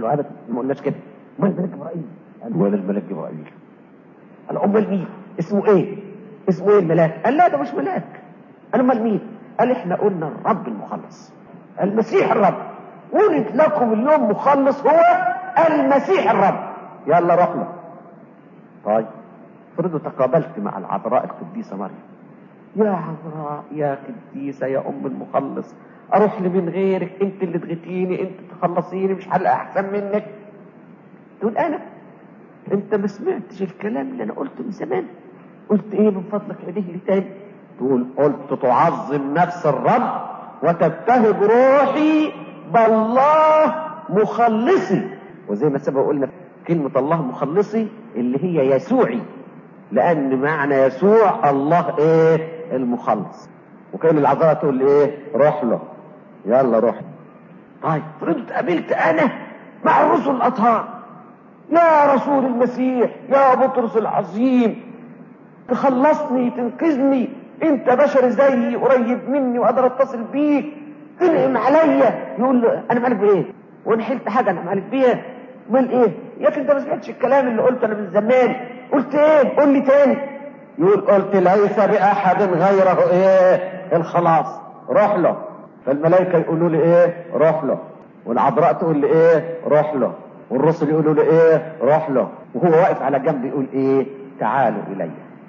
B: قال له ابدا ما قلناش كده امال الملك جبرائيل قال ولا الملك جبرائيل قال امال مين اسمه ايه اسمه ايه الملاك قال لا ده مش ملاك قال امال مين قال احنا قلنا الرب المخلص المسيح الرب ولد لكم اليوم مخلص هو المسيح الرب يلا روح له طيب فرضوا تقابلت مع العذراء القديسة مريم يا عذراء يا قديسة يا أم المخلص أروح لي من غيرك أنت اللي تغتيني أنت تخلصيني مش حلقة أحسن منك تقول أنا أنت ما سمعتش الكلام اللي أنا قلته من زمان قلت إيه من فضلك عيديه لي تاني تقول قلت تعظم نفس الرب وتبتهج روحي بالله مخلصي وزي ما سبق قلنا كلمة الله مخلصي اللي هي يسوعي لأن معنى يسوع الله إيه المخلص وكان العذراء تقول لي إيه روح له يلا روح طيب فرضت قابلت أنا مع الرسل الأطهار يا رسول المسيح يا بطرس العظيم تخلصني تنقذني انت بشر زيي قريب مني واقدر اتصل بيك تنعم عليا يقول له انا مالك بايه وانا حلت حاجه انا مالك بيها امال ايه يا اخي انت ما سمعتش الكلام اللي قلته انا من زمان قلت ايه قول لي تاني يقول قلت ليس باحد غيره ايه الخلاص روح له فالملائكه يقولوا لي ايه روح له والعذراء تقول لي ايه روح له والرسل يقولوا لي ايه روح له وهو واقف على جنب يقول ايه تعالوا الي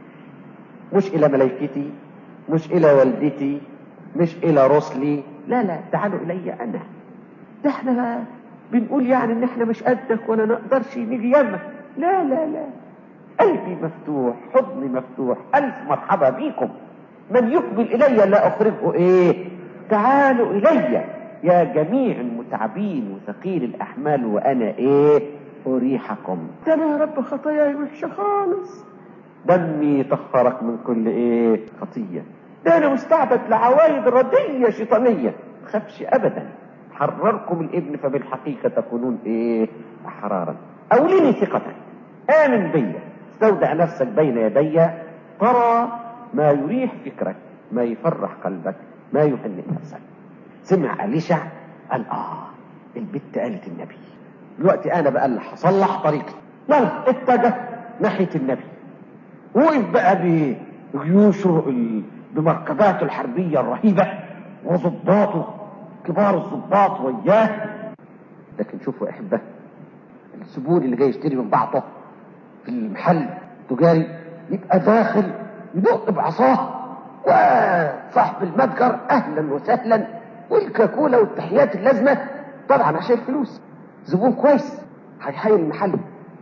B: مش الى ملائكتي مش الى والدتي مش الى رسلي لا لا تعالوا الي انا ده احنا بنقول يعني ان احنا مش قدك ولا نقدرش نيجي يمك لا لا لا قلبي مفتوح حضني مفتوح الف مرحبا بيكم من يقبل الي لا اخرجه ايه تعالوا الي يا جميع المتعبين وثقيل الاحمال وانا ايه اريحكم ده انا يا رب خطاياي وحشه خالص دمي طهرك من كل ايه خطيه ده انا مستعبد لعوايد رديه شيطانيه تخافش ابدا حرركم الابن فبالحقيقه تكونون ايه احرارا اوليني ثقتك امن بي استودع نفسك بين يدي ترى ما يريح فكرك ما يفرح قلبك ما يهنئ نفسك سمع أليشع قال اه البت قالت النبي دلوقتي انا بقى اللي هصلح طريقتي يلا اتجه ناحيه النبي وقف بقى بجيوشه ال- بمركباته الحربيه الرهيبه وضباطه كبار الضباط وياه لكن شوفوا يا احبه الزبون اللي جاي يشتري من بعضه في المحل التجاري يبقى داخل يدق بعصاه وصاحب المتجر اهلا وسهلا والكاكولا والتحيات اللازمه طبعا عشان الفلوس زبون كويس هيحيي المحل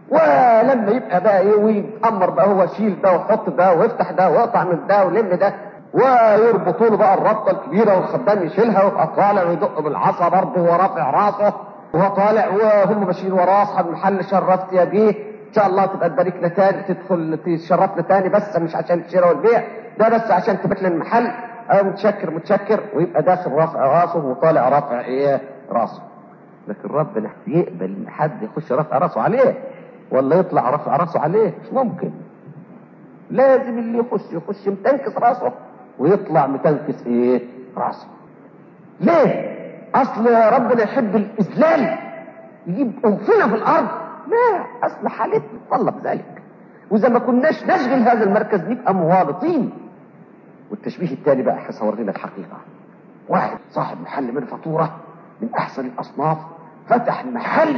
B: ولما يبقى بقى ايه ويتامر بقى هو شيل ده وحط ده وافتح ده واقطع من ده ولم ده ويربطوا له بقى الربطه الكبيره والخدام يشيلها ويبقى طالع ويدق بالعصا برضه وهو رافع راسه وهو طالع وهم ماشيين وراه اصحاب المحل شرفت يا بيه ان شاء الله تبقى تباركنا تاني تدخل تشرفنا تاني بس مش عشان الشراء والبيع ده بس عشان تبارك لنا المحل اه متشكر متشكر ويبقى داخل رافع راسه وطالع رافع ايه راسه لكن ربنا يقبل ان حد يخش رافع راسه عليه ولا يطلع رافع راسه عليه مش ممكن لازم اللي يخش يخش متنكس راسه ويطلع متنكس ايه راسه ليه اصل ربنا يحب الاذلال يجيب انفنا في الارض لا اصل حالتنا تطلب ذلك واذا ما كناش نشغل هذا المركز نبقى موالطين والتشبيه التالي بقى هصور لنا الحقيقه واحد صاحب محل من فاتوره من احسن الاصناف فتح محل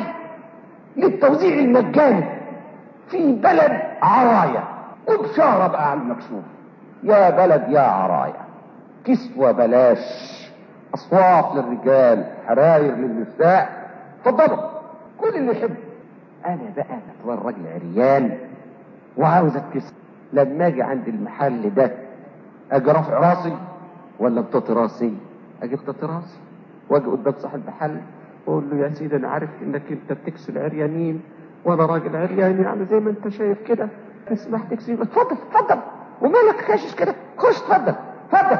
B: للتوزيع المجاني في بلد عرايا وبشارة بقى على المكشوف يا بلد يا عرايا كسوة بلاش أصوات للرجال حراير للنساء اتفضلوا كل اللي يحب أنا بقى بتفرج عريان وعاوز اتكسر لما اجي عند المحل ده اجي رافع راسي ولا بطاطي راسي اجي بطاطي راسي واجي قدام صاحب المحل واقول له يا سيدي انا عارف انك انت بتكسي العريانين وانا راجل عريان يعني زي ما انت شايف كده تسمح تكسي اتفضل اتفضل ومالك خاشش كده خش اتفضل اتفضل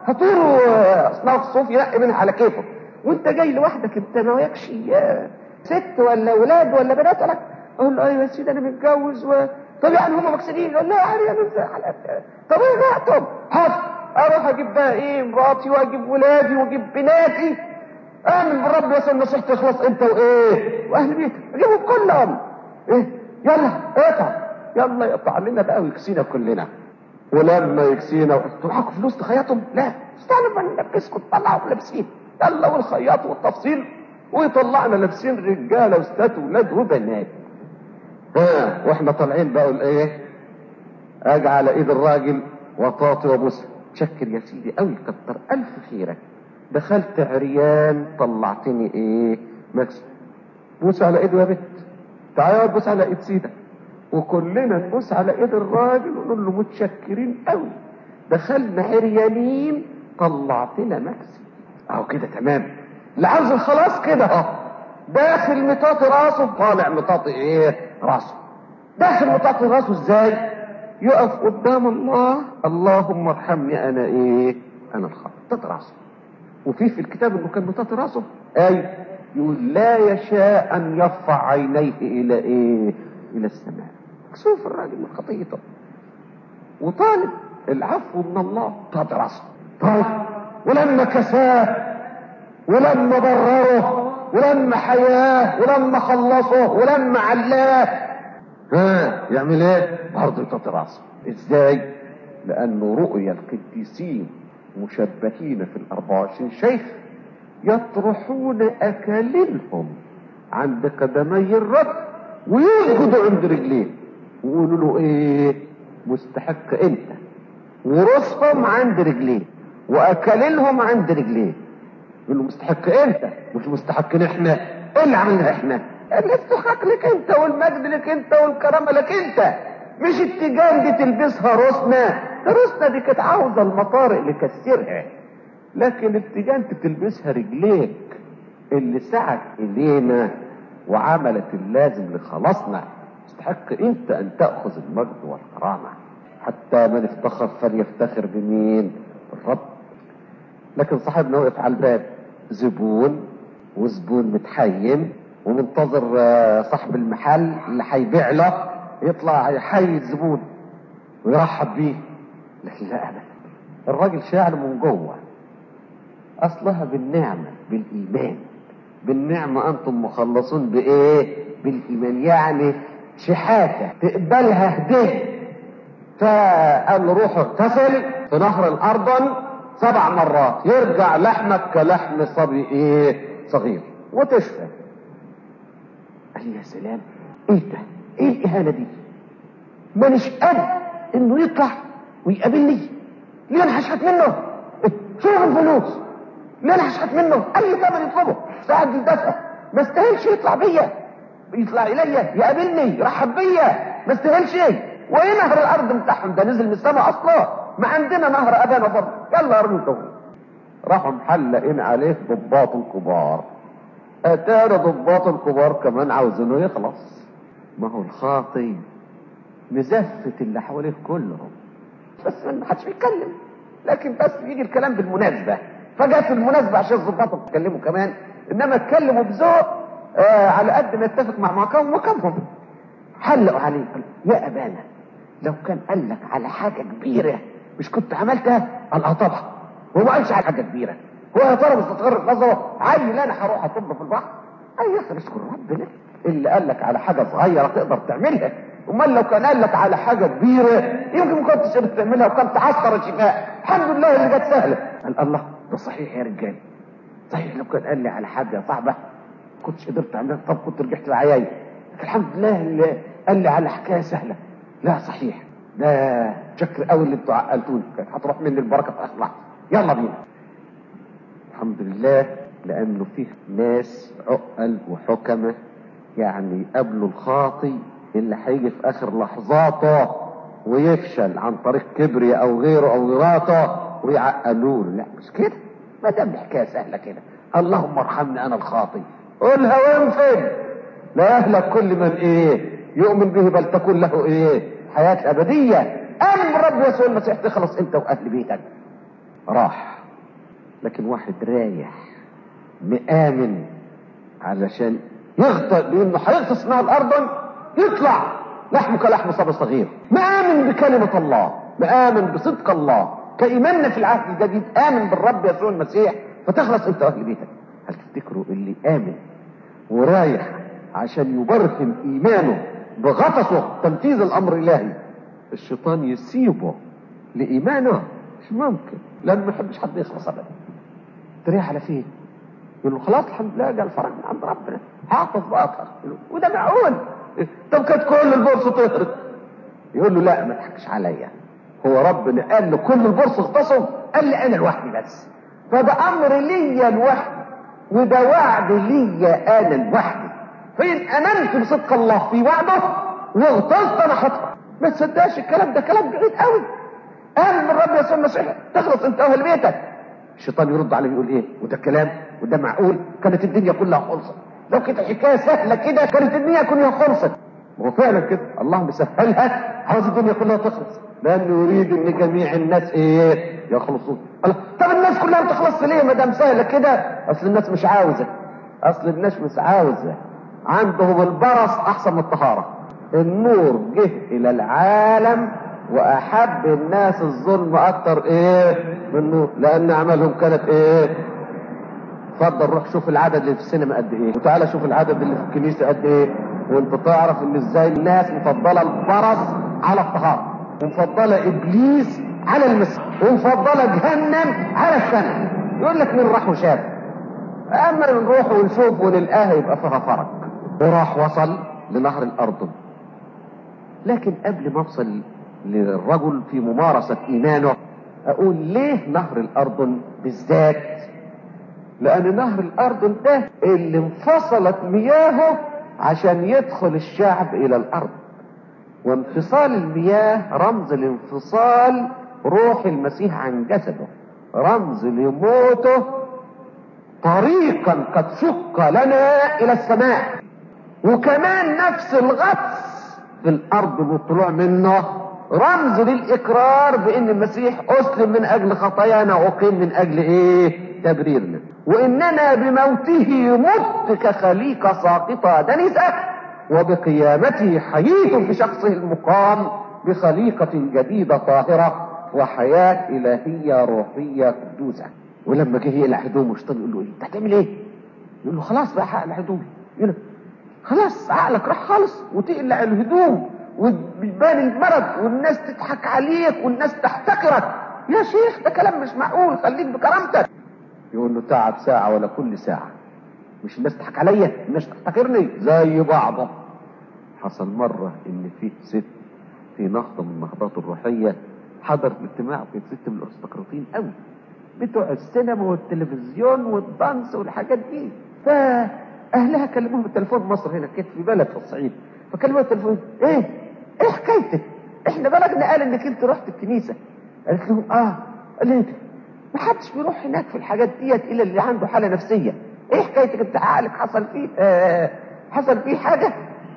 B: هاتوله اصناف الصوف ينقي منها على كيفه وانت جاي لوحدك انت ما وياكش آه، ست ولا ولاد ولا بنات ولا اقول له ايوه يا سيدي انا متجوز و... طب يعني هم مكسرين يقول لا يعني انا ازاي حلقت طب ايه بعتهم حاضر اروح اجيب بقى ايه مراتي واجيب ولادي واجيب بناتي امن بالرب يسوع المسيح تخلص انت وايه واهل بيتك اجيبهم كلهم ايه يلا اقطع يلا يقطع لنا بقى ويكسينا كلنا ولما يكسينا انتوا معاكم فلوس تخيطهم لا استنوا ما نلبسكم تطلعوا لابسين يلا والخياط والتفصيل ويطلعنا لابسين رجاله وستات ولاد وبنات ها واحنا طالعين بقى الايه اجي على ايد الراجل وطاطي وبوسها تشكر يا سيدي قوي كتر الف خيرك دخلت عريان طلعتني ايه مكسب بوس على ايده يا بت تعالى بوس على ايد سيدك وكلنا نبوس على ايد الراجل ونقول له متشكرين قوي دخلنا عريانين طلعتنا مكسب اهو كده تمام اللي عاوز الخلاص كده اهو داخل مطاطي راسه طالع مطاطي ايه راسه داخل مطاطي راسه ازاي يقف قدام الله اللهم ارحمني انا ايه انا الخاطئ مطاطي راسه وفي في الكتاب انه كان مطاطي راسه اي يقول لا يشاء ان يرفع عينيه الى ايه الى السماء مكسوف الراجل من خطيته وطالب العفو من الله طاب راسه طيب ولما كساه ولما برره ولما حياه ولما خلصه ولما علاه ها يعمل ايه برضه يطاط راسه ازاي لانه رؤيا القديسين مشبهين في الاربع وعشرين شيخ يطرحون اكاليلهم عند قدمي الرب ويسجدوا عند رجليه ويقولوا له ايه مستحق انت ورصهم عند رجليه واكاليلهم عند رجليه يقول له مستحق انت مش مستحقين احنا ايه اللي عملنا احنا الاستحقاق لك انت والمجد لك انت والكرامه لك انت مش التيجان دي تلبسها روسنا روسنا دي كانت عاوزه المطارق لكسرها لكن التيجان تلبسها رجليك اللي سعت الينا وعملت اللازم لخلاصنا تستحق انت ان تاخذ المجد والكرامه حتى من افتخر فليفتخر بمين الرب لكن صاحبنا وقف على الباب زبون وزبون متحيم ومنتظر صاحب المحل اللي هيبيع له يطلع يحيي الزبون ويرحب بيه لكن لا ابدا الراجل شاعر من جوه اصلها بالنعمه بالايمان بالنعمه انتم مخلصون بايه بالايمان يعني شحاته تقبلها هديه فقال له روح اغتسل في نهر الاردن سبع مرات يرجع لحمك كلحم صبي ايه صغير وتشفى قال لي يا سلام ايه ده ايه الاهانه دي مانيش قد انه يطلع ويقابلني ليه انا هشحت منه شوف الفلوس ليه انا هشحت منه اي ثمن يطلبه ساعد الدفع ما استاهلش يطلع بيا يطلع الي يقابلني يرحب بيا ما استاهلش ايه وايه نهر الارض بتاعهم ده نزل من السماء اصلا ما عندنا نهر ابانا برضه يلا ارموا راحوا محلقين عليه ضباط الكبار اتارى ضباط الكبار كمان عاوزينه يخلص ما هو الخاطي مزفت اللي حواليه كلهم بس ما حدش بيتكلم لكن بس يجي الكلام بالمناسبه فجت المناسبه عشان الضباط بيتكلموا كمان انما اتكلموا بذوق آه على قد ما يتفق مع مقام مقامهم حلقوا عليه يا ابانا لو كان قال لك على حاجه كبيره مش كنت عملتها قال اه طبعا هو ما قالش على حاجه كبيره هو يا ترى مستقر نظره عيل انا هروح اطب في البحر اي يا اخي اشكر ربنا اللي قال لك على حاجه صغيره تقدر تعملها امال لو كان قال لك على حاجه كبيره يمكن ما كنتش قدرت تعملها وكان تعثر الشفاء الحمد لله اللي جت سهله قال الله ده صحيح يا رجال صحيح لو كان قال لي على حاجه صعبه كنتش قدرت اعملها طب كنت رجعت لعياي الحمد لله اللي قال لي على حكايه سهله لا صحيح ده شكر قوي اللي انتوا عقلتوني كانت هتروح مني البركه في اخر لحظه يلا بينا الحمد لله لانه فيه ناس عقل وحكمه يعني يقابلوا الخاطي اللي هيجي في اخر لحظاته ويفشل عن طريق كبري او غيره او غراته ويعقلوه لا مش كده ما دام الحكايه سهله كده اللهم ارحمني انا الخاطي قولها وانفذ لا يهلك كل من ايه يؤمن به بل تكون له ايه حياه ابديه امن رب يسوع المسيح تخلص انت واهل بيتك راح لكن واحد رايح مآمن علشان يغطى لانه هيغطس مع الاردن يطلع لحمه كلحم صبي صغير مآمن بكلمة الله مآمن بصدق الله كإيماننا في العهد الجديد آمن بالرب يسوع المسيح فتخلص انت واهل بيتك هل
A: تفتكروا اللي آمن ورايح عشان يبرهن إيمانه بغطسه تنفيذ الأمر الإلهي الشيطان يسيبه لإيمانه مش ممكن لأنه ما يحبش حد يخلص أبدا تريح على فين؟ يقول له خلاص الحمد لله جاء الفرج من عند ربنا هعطف بأطر وده معقول طب كانت كل البورصة تهرب يقول له لا ما تحكش عليا هو ربنا قال له كل البورصة اغتصب قال لي انا لوحدي بس فده امر ليا لوحدي وده وعد ليا انا لوحدي فان امنت بصدق الله في وعده واغتصت انا خطأ ما تصدقش الكلام ده كلام بعيد قوي امن من رب يسوع المسيح تخلص انت واهل بيتك الشيطان يرد عليه يقول ايه وده كلام وده معقول كانت الدنيا كلها خلصت لو كانت الحكايه سهله كده كانت الدنيا كلها خلصت هو فعلا كده الله مسهلها عاوز الدنيا كلها تخلص لانه يريد ان جميع الناس ايه يخلصون الله طب الناس كلها بتخلص ليه ما دام سهله كده اصل الناس مش عاوزه اصل الناس مش عاوزه عندهم البرص احسن من الطهاره النور جه الى العالم واحب الناس الظلم اكتر ايه من النور لان اعمالهم كانت ايه اتفضل روح شوف العدد اللي في السينما قد ايه وتعالى شوف العدد اللي في الكنيسه قد ايه وانت تعرف ان ازاي الناس مفضله البرص على الطهاره ومفضله ابليس على المسيح ومفضله جهنم على السنه يقول لك مين راح وشاف اما نروح ونشوف ونلقاها يبقى فيها فرق وراح وصل لنهر الاردن لكن قبل ما اوصل للرجل في ممارسه ايمانه اقول ليه نهر الاردن بالذات لان نهر الاردن ده اللي انفصلت مياهه عشان يدخل الشعب الى الارض وانفصال المياه رمز لانفصال روح المسيح عن جسده رمز لموته طريقا قد شق لنا الى السماء وكمان نفس الغطس في الارض والطلوع منه رمز للاقرار بان المسيح اسلم من اجل خطايانا وقيم من اجل ايه تبريرنا واننا بموته مت كخليقة ساقطة دنسة وبقيامته حييت في شخصه المقام بخليقة جديدة طاهرة وحياة إلهية روحية قدوسة ولما جه يقلع هدومه الشيطان يقول له ايه؟ انت هتعمل ايه؟ يقول له خلاص بقى هقلع هدومي يقول له خلاص عقلك راح خالص وتقلع الهدوم وبيبان المرض والناس تضحك عليك والناس تحتقرك يا شيخ ده كلام مش معقول خليك بكرامتك يقول له تعب ساعة ولا كل ساعة مش الناس تضحك عليا الناس تحتقرني زي بعضه حصل مرة ان في ست في نهضة من النهضات الروحية حضرت الاجتماع وكانت ست من الارستقراطيين قوي بتوع السينما والتلفزيون والدانس والحاجات دي فاهلها كلموهم بالتليفون مصر هنا كانت في بلد في الصعيد فكلموها التليفون ايه ايه حكايتك احنا بلغنا قال انك انت رحت الكنيسه قالت لهم اه قال لي ما حدش بيروح هناك في الحاجات ديت الا اللي عنده حاله نفسيه ايه حكايتك انت عقلك حصل فيه آه حصل فيه حاجه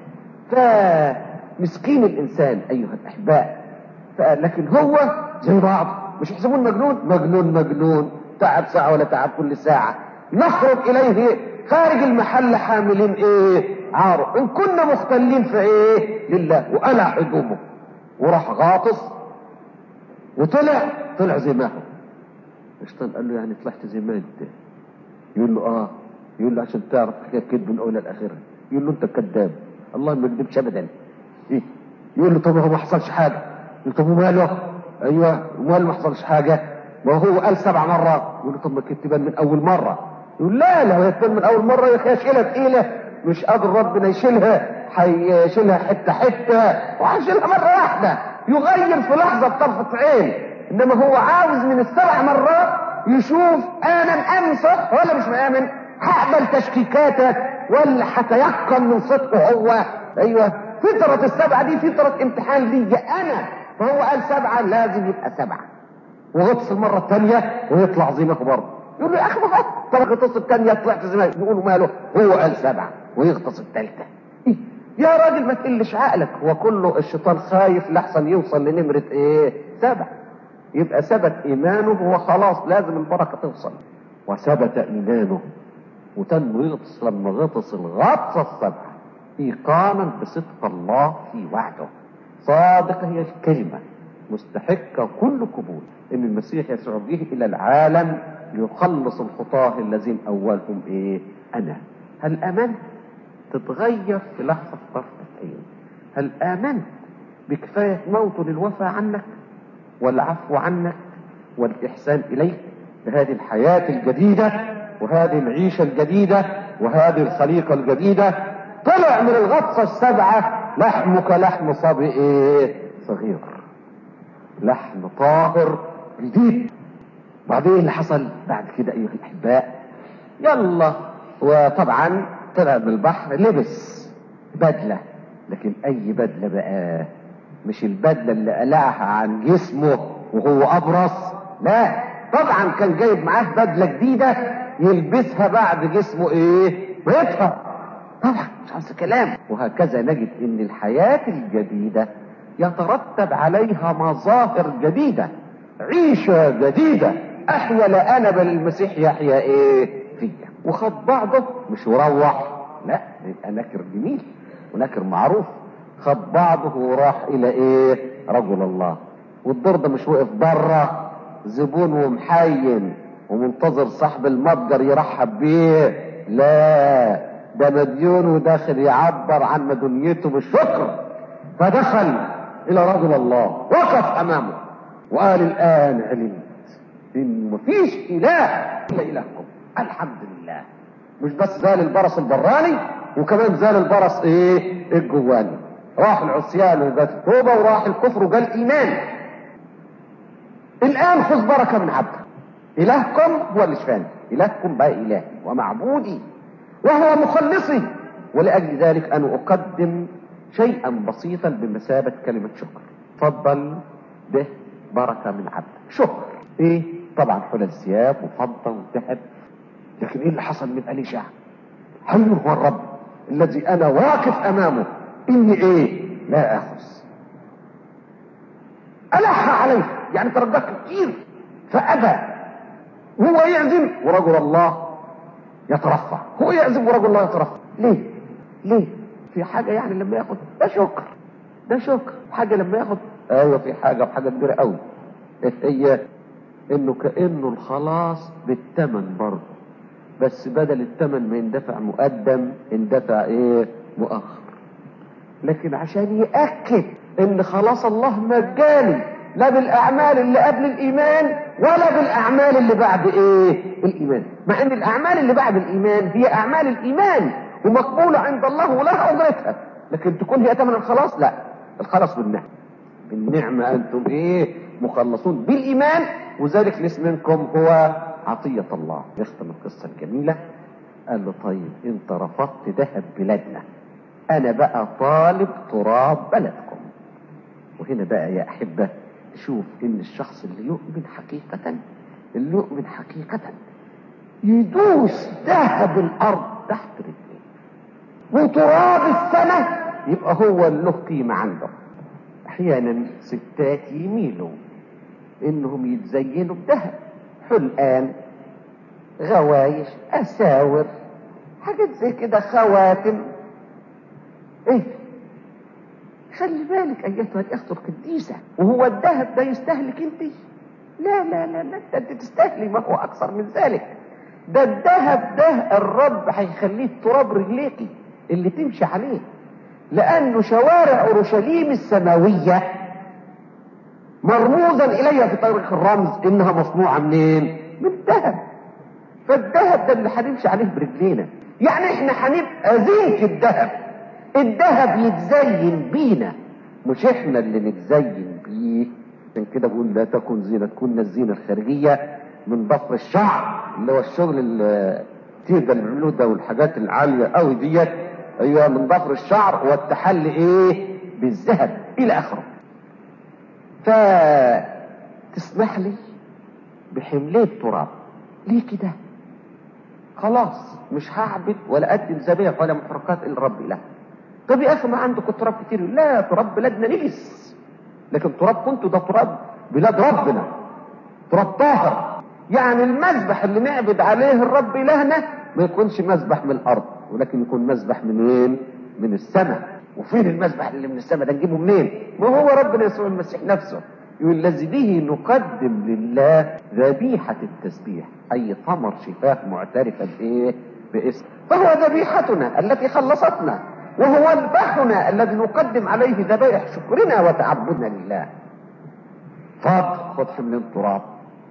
A: فمسكين الانسان ايها الاحباء لكن هو زي بعض مش يحسبون مجنون مجنون مجنون تعب ساعه ولا تعب كل ساعه نخرج اليه خارج المحل حاملين ايه عاره ان كنا مختلين في ايه لله وقلع هدومه وراح غاطس وطلع طلع زي ما هو الشيطان قال له يعني طلعت زي ما انت يقول له اه يقول له عشان تعرف حكايه كذب من اولها لاخرها يقول له انت كذاب الله ما يكذبش ابدا إيه؟ يقول له طب هو ما حصلش حاجه يقول طب وماله ايوه وماله ما حصلش حاجه ما هو قال سبع مرات يقول له طب ما كنت تبان من اول مره يقول لا لا هي تبان من اول مره يا اخي اشيلها تقيله مش قادر ربنا يشيلها هيشيلها حته حته وهيشيلها مره واحده يغير في لحظه بطرفه عين انما هو عاوز من السبع مرات يشوف انا مامن صح ولا مش مامن هقبل تشكيكاتك ولا هتيقن من صدقه هو ايوه فطرة السبعة دي فطرة امتحان لي انا فهو قال سبعة لازم يبقى سبعة وغطس المرة الثانية ويطلع زي ما هو برضه يقول له يا اخي ما طب الغطس الثانية طلعت زي ما يقولوا ماله هو قال سبعة ويغطس الثالثة إيه؟ يا راجل ما تقلش عقلك هو كله الشيطان خايف لحسن يوصل لنمرة ايه سبعة يبقى ثبت ايمانه وخلاص لازم البركة توصل وثبت ايمانه وتم يغطس لما غطس الغطسة السبعة ايقانا بصدق الله في وعده صادقة هي الكلمة مستحقة كل قبول ان المسيح يسوع به الى العالم ليخلص الخطاة الذين اولهم ايه انا هل امنت تتغير في لحظة طرفة عين هل امنت بكفاية موت للوفاء عنك والعفو عنك والاحسان اليك بهذه الحياة الجديدة وهذه العيشة الجديدة وهذه الخليقة الجديدة طلع من الغطسة السبعة لحمك لحم صبي ايه صغير لحم طاهر جديد بعدين اللي حصل بعد كده ايها الاحباء يلا وطبعا طلع من البحر لبس بدله لكن اي بدله بقى مش البدله اللي قلعها عن جسمه وهو ابرص لا طبعا كان جايب معاه بدله جديده يلبسها بعد جسمه ايه بيطهر طبعا مش عايز كلام وهكذا نجد ان الحياه الجديده يترتب عليها مظاهر جديده عيشه جديده احول انا بل المسيح يحيا ايه فيا وخد بعضه مش وروح لا يبقى نكر جميل ونكر معروف خد بعضه وراح الى ايه رجل الله والدور ده مش وقف بره زبون ومحين ومنتظر صاحب المتجر يرحب بيه لا ده مديون وداخل يعبر عن مدنيته بالشكر فدخل الى رجل الله وقف امامه وقال الان علمت ان مفيش اله الا الهكم الحمد لله مش بس زال البرص البراني وكمان زال البرص ايه الجواني راح العصيان وجات التوبه وراح الكفر وجا الايمان الان خذ بركه من عبدك الهكم هو اللي شفاني الهكم بقى الهي ومعبودي وهو مخلصي ولاجل ذلك انا اقدم شيئا بسيطا بمثابه كلمه شكر تفضل به بركه من عبدك شكر ايه طبعا حلل ثياب وفضه وذهب لكن ايه اللي حصل من اليشع حي هو الرب الذي انا واقف امامه اني ايه لا اخذ الح عليه يعني ترددت كتير فابى هو يعزم ورجل الله يترفع هو يعزم ورجل الله يترفع ليه ليه في حاجه يعني لما ياخد ده شكر ده شكر حاجه لما ياخد ايوه في حاجه وحاجه كبيره قوي هي انه كانه الخلاص بالثمن برضه بس بدل الثمن ما يندفع مقدم اندفع ايه مؤخر لكن عشان يأكد ان خلاص الله مجاني لا بالاعمال اللي قبل الايمان ولا بالاعمال اللي بعد ايه الايمان مع ان الاعمال اللي بعد الايمان هي اعمال الايمان ومقبولة عند الله ولها اجرتها لكن تكون هي ثمن الخلاص لا الخلاص بالنعمة بالنعمة انتم ايه مخلصون بالايمان وذلك ليس منكم هو عطية الله يختم القصة الجميلة قال له طيب انت رفضت ذهب بلادنا انا بقى طالب تراب بلدكم وهنا بقى يا احبة شوف ان الشخص اللي يؤمن حقيقة اللي يؤمن حقيقة يدوس ذهب الارض تحت رجليه وتراب السماء يبقى هو اللي له قيمة عنده احيانا ستات يميلوا انهم يتزينوا بذهب حلقان غوايش اساور حاجات زي كده خواتم ايه خلي بالك ايتها الاخت القديسه وهو الذهب ده يستهلك انت لا لا لا لا ده انت تستهلي ما هو اكثر من ذلك ده الذهب ده الرب هيخليه تراب رجليكي اللي تمشي عليه لانه شوارع اورشليم السماويه مرموزا اليها في طريق الرمز انها مصنوعه منين من الذهب فالذهب ده اللي هنمشي عليه برجلينا يعني احنا هنبقى زينة الذهب الذهب يتزين بينا مش احنا اللي نتزين بيه عشان كده بقول لا تكن زينة كنا الزينة الخارجية من ضفر الشعر اللي هو الشغل التيجة اللي بيعملوه ده والحاجات العالية قوي ديت ايوه من ضفر الشعر والتحلي ايه بالذهب الى اخره فتسمح لي بحملين تراب ليه كده خلاص مش هعبد ولا اقدم ذبيح ولا محرقات الا الرب اله طب يا اخي ما عندكم تراب كتير لا تراب بلادنا نجس لكن تراب كنتوا ده تراب بلاد ربنا تراب طاهر يعني المذبح اللي نعبد عليه الرب الهنا ما يكونش مذبح من الارض ولكن يكون مذبح منين من السماء وفين المذبح اللي من السماء ده نجيبه منين ما هو ربنا يسوع المسيح نفسه يقول الذي به نقدم لله ذبيحة التسبيح أي ثمر شفاه معترفة بإيه؟ باسم فهو ذبيحتنا التي خلصتنا وهو ذبحنا الذي نقدم عليه ذبائح شكرنا وتعبدنا لله طب خد حملين تراب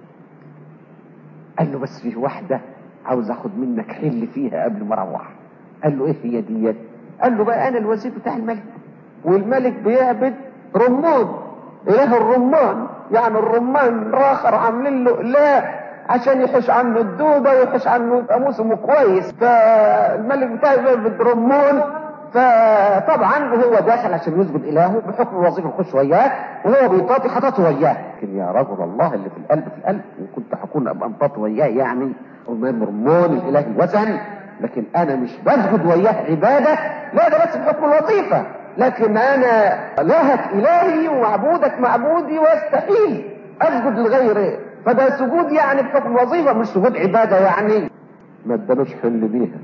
A: قال له بس فيه واحدة عاوز اخد منك حل فيها قبل ما اروح قال له ايه هي ديت قال له بقى انا الوزير بتاع الملك والملك بيعبد رمان اله الرمان يعني الرمان راخر عاملين له لا عشان يحش عنه الدودة ويحش عنه يبقى موسمه كويس فالملك بتاعي بيعبد رمان فطبعا هو داخل عشان يسجد الهه بحكم الوظيفه يخش وياه وهو بيطاطي خطط وياه لكن يا رجل الله اللي في القلب في القلب وكنت هكون ابقى مطاطي وياه يعني امام رمون الاله الوثن لكن انا مش بسجد وياه عباده لا ده بس بحكم الوظيفه لكن انا الهك الهي ومعبودك معبودي واستحيل اسجد لغيره فده سجود يعني بحكم الوظيفه مش سجود عباده يعني ما ادالوش حل بيها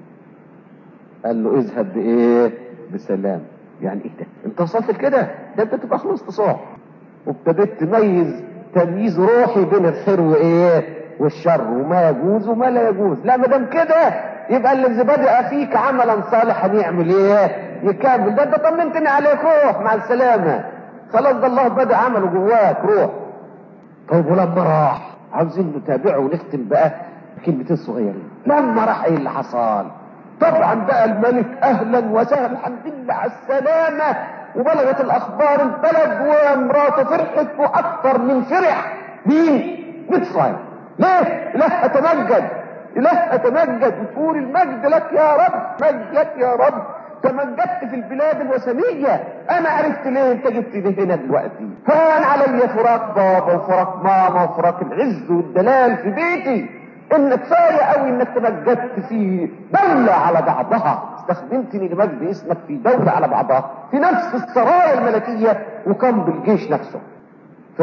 A: قال له اذهب بايه بسلام يعني ايه ده انت وصلت لكده ده انت تبقى خلصت صح وابتديت تميز تمييز روحي بين الخير وايه والشر وما يجوز وما لا يجوز لا ما دام كده يبقى الذي بدأ فيك عملا صالحا يعمل ايه يكمل ده انت طمنتني عليك روح مع السلامة خلاص ده الله بدأ عمله جواك روح طيب ولما راح عاوزين نتابعه ونختم بقى كلمتين صغيرين لما راح ايه اللي حصل طبعا بقى الملك اهلا وسهلا الحمد لله على السلامة وبلغت الاخبار البلد ومراته فرحت واكثر من فرح مين مصر ليه لا اتمجد لا اتمجد وتقول المجد لك يا رب مجد لك يا رب تمجدت في البلاد الوثنية انا عرفت ليه انت جبت لي هنا دلوقتي كان علي فراق بابا وفراق ماما وفراق العز والدلال في بيتي ان كفايه قوي انك تمجدت في دولة على بعضها استخدمتني لمجد اسمك في دولة على بعضها في نفس السرايا الملكية وكان بالجيش نفسه ف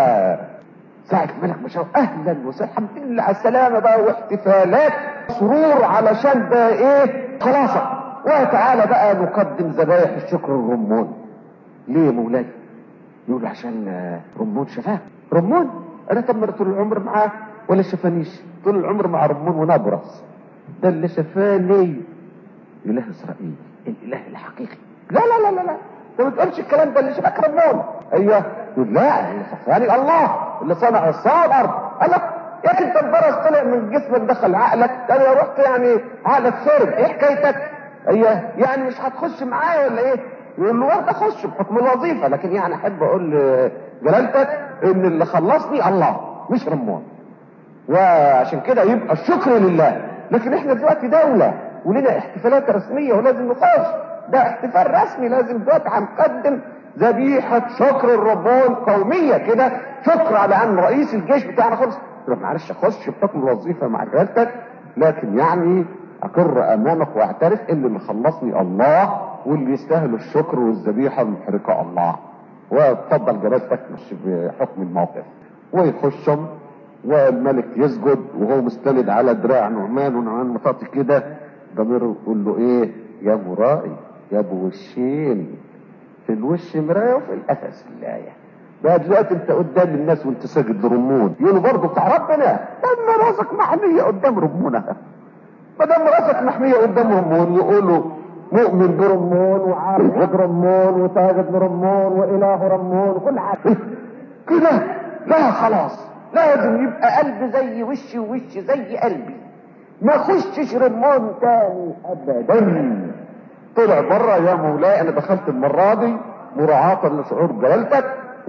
A: ساعة الملك ما شاف اهلا وسهلا الحمد لله على السلامة بقى واحتفالات سرور علشان بقى ايه خلاصة وتعالى بقى نقدم ذبائح الشكر الرمان ليه يا مولاي يقول عشان رمان شفاه رمان انا تمر طول العمر معاه ولا شفانيش طول العمر مع رمان ونبرس ده اللي شفاني اله اسرائيل الاله الحقيقي لا لا لا لا لا انت ما تقولش الكلام ده اللي شفاك رمان ايوه يقول لا اللي شفاني الله اللي صنع السماء والارض قال لك يا اخي انت البرص طلع من جسمك دخل عقلك ده انا رحت يعني عقلك شرب ايه حكايتك ايوه يعني مش هتخش معايا ولا ايه يقول له واخد اخش بحكم الوظيفه لكن يعني احب اقول لجلالتك ان اللي خلصني الله مش رمان وعشان كده يبقى الشكر لله لكن احنا دلوقتي دولة ولنا احتفالات رسمية ولازم نخش ده احتفال رسمي لازم دلوقتي هنقدم ذبيحة شكر الربان قومية كده شكر على ان رئيس الجيش بتاعنا خلص طب معلش اخش بحكم الوظيفة مع جلالتك لكن يعني اقر امامك واعترف ان اللي خلصني الله واللي يستاهل الشكر والذبيحة المحرقة الله وتفضل جلالتك مش بحكم الموقف ويخشم والملك يسجد وهو مستند على دراع نعمان ونعمان مطاطي كده ضميره يقول له ايه يا مرائي يا ابو وشين في الوش مرايه وفي القفص ملايه بقى دلوقتي انت قدام الناس وانت ساجد لرمون يقولوا برضه بتاع ربنا لما راسك محميه قدام رمونها ما دام راسك محميه قدام رمون يقولوا مؤمن برمون وعارف برمون وساجد لرمون واله رمون وكل حاجه كده لا خلاص لازم يبقى قلب زي وشي ووشي زي قلبي ما خشش رمان تاني ابدا طلع بره يا مولاي انا دخلت المره دي مراعاة لشعور جلالتك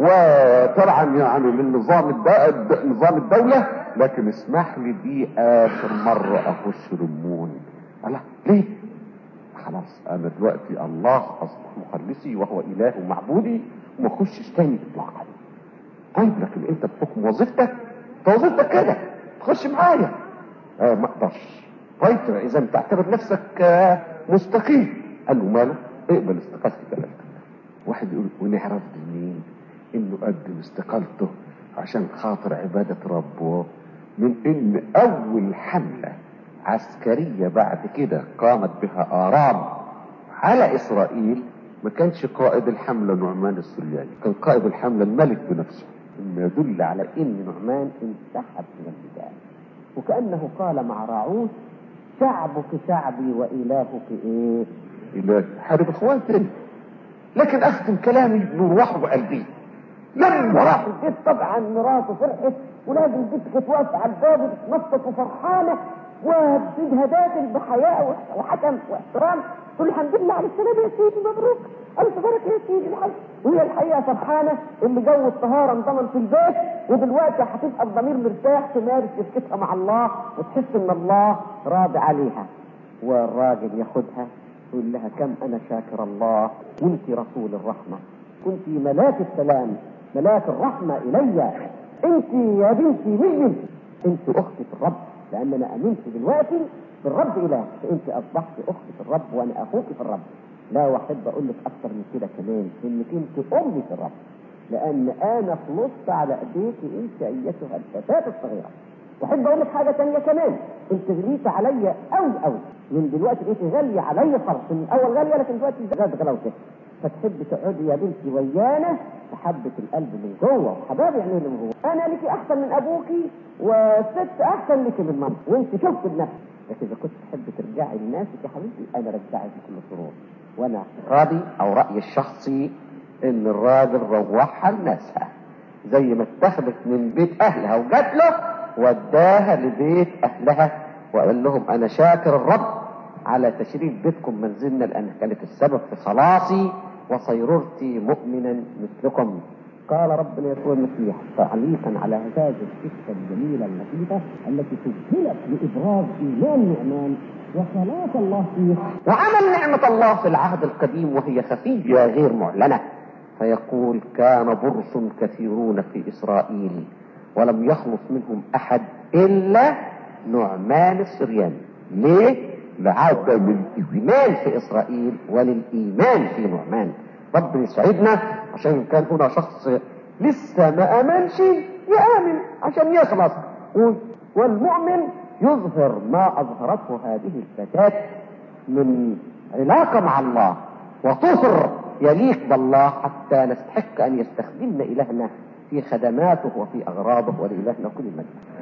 A: وطبعا يعني للنظام الد... نظام الدولة لكن اسمح لي دي اخر مرة اخش رمون الله ليه خلاص انا دلوقتي الله اصبح مخلصي وهو اله ومعبودي وما اخشش تاني اطلاقا طيب لكن انت بحكم وظيفتك وظيفتك كده تخش معايا آه ما اقدرش طيب اذا تعتبر نفسك آه مستقيم قال له ماله اقبل استقالتي ثلاثة واحد يقول ونعرف منين انه قدم استقالته عشان خاطر عبادة ربه من ان اول حملة عسكرية بعد كده قامت بها ارام على اسرائيل ما كانش قائد الحملة نعمان السرياني كان قائد الحملة الملك بنفسه مما يدل على ان نعمان انسحب من البداية وكأنه قال مع راعوث شعبك شعبي وإلهك ايه إله حارب اخواتي لكن اختم كلامي بروح وقلبي لما راح البيت طبعا مراته فرحت ولازم البيت كانت واقفه على الباب وتتنطط وفرحانه وبدها داخل بحياء وحكم واحترام تقول الحمد لله على السلامه يا سيدي مبروك الف بركه يا سيدي الحمد وهي الحقيقه فرحانه اللي جو الطهاره انضمن في البيت ودلوقتي هتبقى الضمير مرتاح تمارس شركتها مع الله وتحس ان الله راضي عليها والراجل ياخدها يقول لها كم انا شاكر الله كنت رسول الرحمه كنت ملاك السلام ملاك الرحمه الي انت يا بنتي مش بنتي انت اختي في الرب لان انا امنت دلوقتي بالرب اله فانت اصبحت اختي في الرب وانا اخوك في الرب لا واحب اقول لك اكتر من كده كمان انك انت امي في الرب لان انا خلصت على ايديك انت ايتها الفتاه الصغيره واحب اقول لك حاجه ثانيه كمان انت غليت عليا قوي قوي من دلوقتي بقيت غاليه عليا خالص من الاول غاليه لكن دلوقتي زاد غلاوتك فتحب تقعدي يا بنتي ويانا تحبة القلب من جوه وحبابي يعني من جوه انا لك احسن من ابوكي والست احسن لك من ماما وانت شفت بنفسك لكن اذا كنت تحب ترجعي لناسك يا حبيبتي انا رجعك بكل سرور وانا راضي او رايي الشخصي ان الراجل روحها لناسها زي ما اتخذت من بيت اهلها وجات له وداها لبيت اهلها وقال لهم انا شاكر الرب على تشريف بيتكم منزلنا لان كانت السبب في خلاصي وصيررتي مؤمنا مثلكم قال ربنا يسوع المسيح تعليقا على هذه القصه الجميله اللطيفه التي سجلت لابراز ايمان نعمان وصلاه الله فيه وعمل نعمه الله في العهد القديم وهي خفيه غير معلنه فيقول كان برص كثيرون في اسرائيل ولم يخلص منهم احد الا نعمان السرياني ليه لعدم الايمان في اسرائيل وللايمان في نعمان ربنا يسعدنا عشان كان هنا شخص لسه ما امنش يامن عشان يخلص والمؤمن يظهر ما اظهرته هذه الفتاه من علاقه مع الله وطهر يليق بالله حتى نستحق ان يستخدمنا الهنا في خدماته وفي اغراضه ولالهنا كل المجد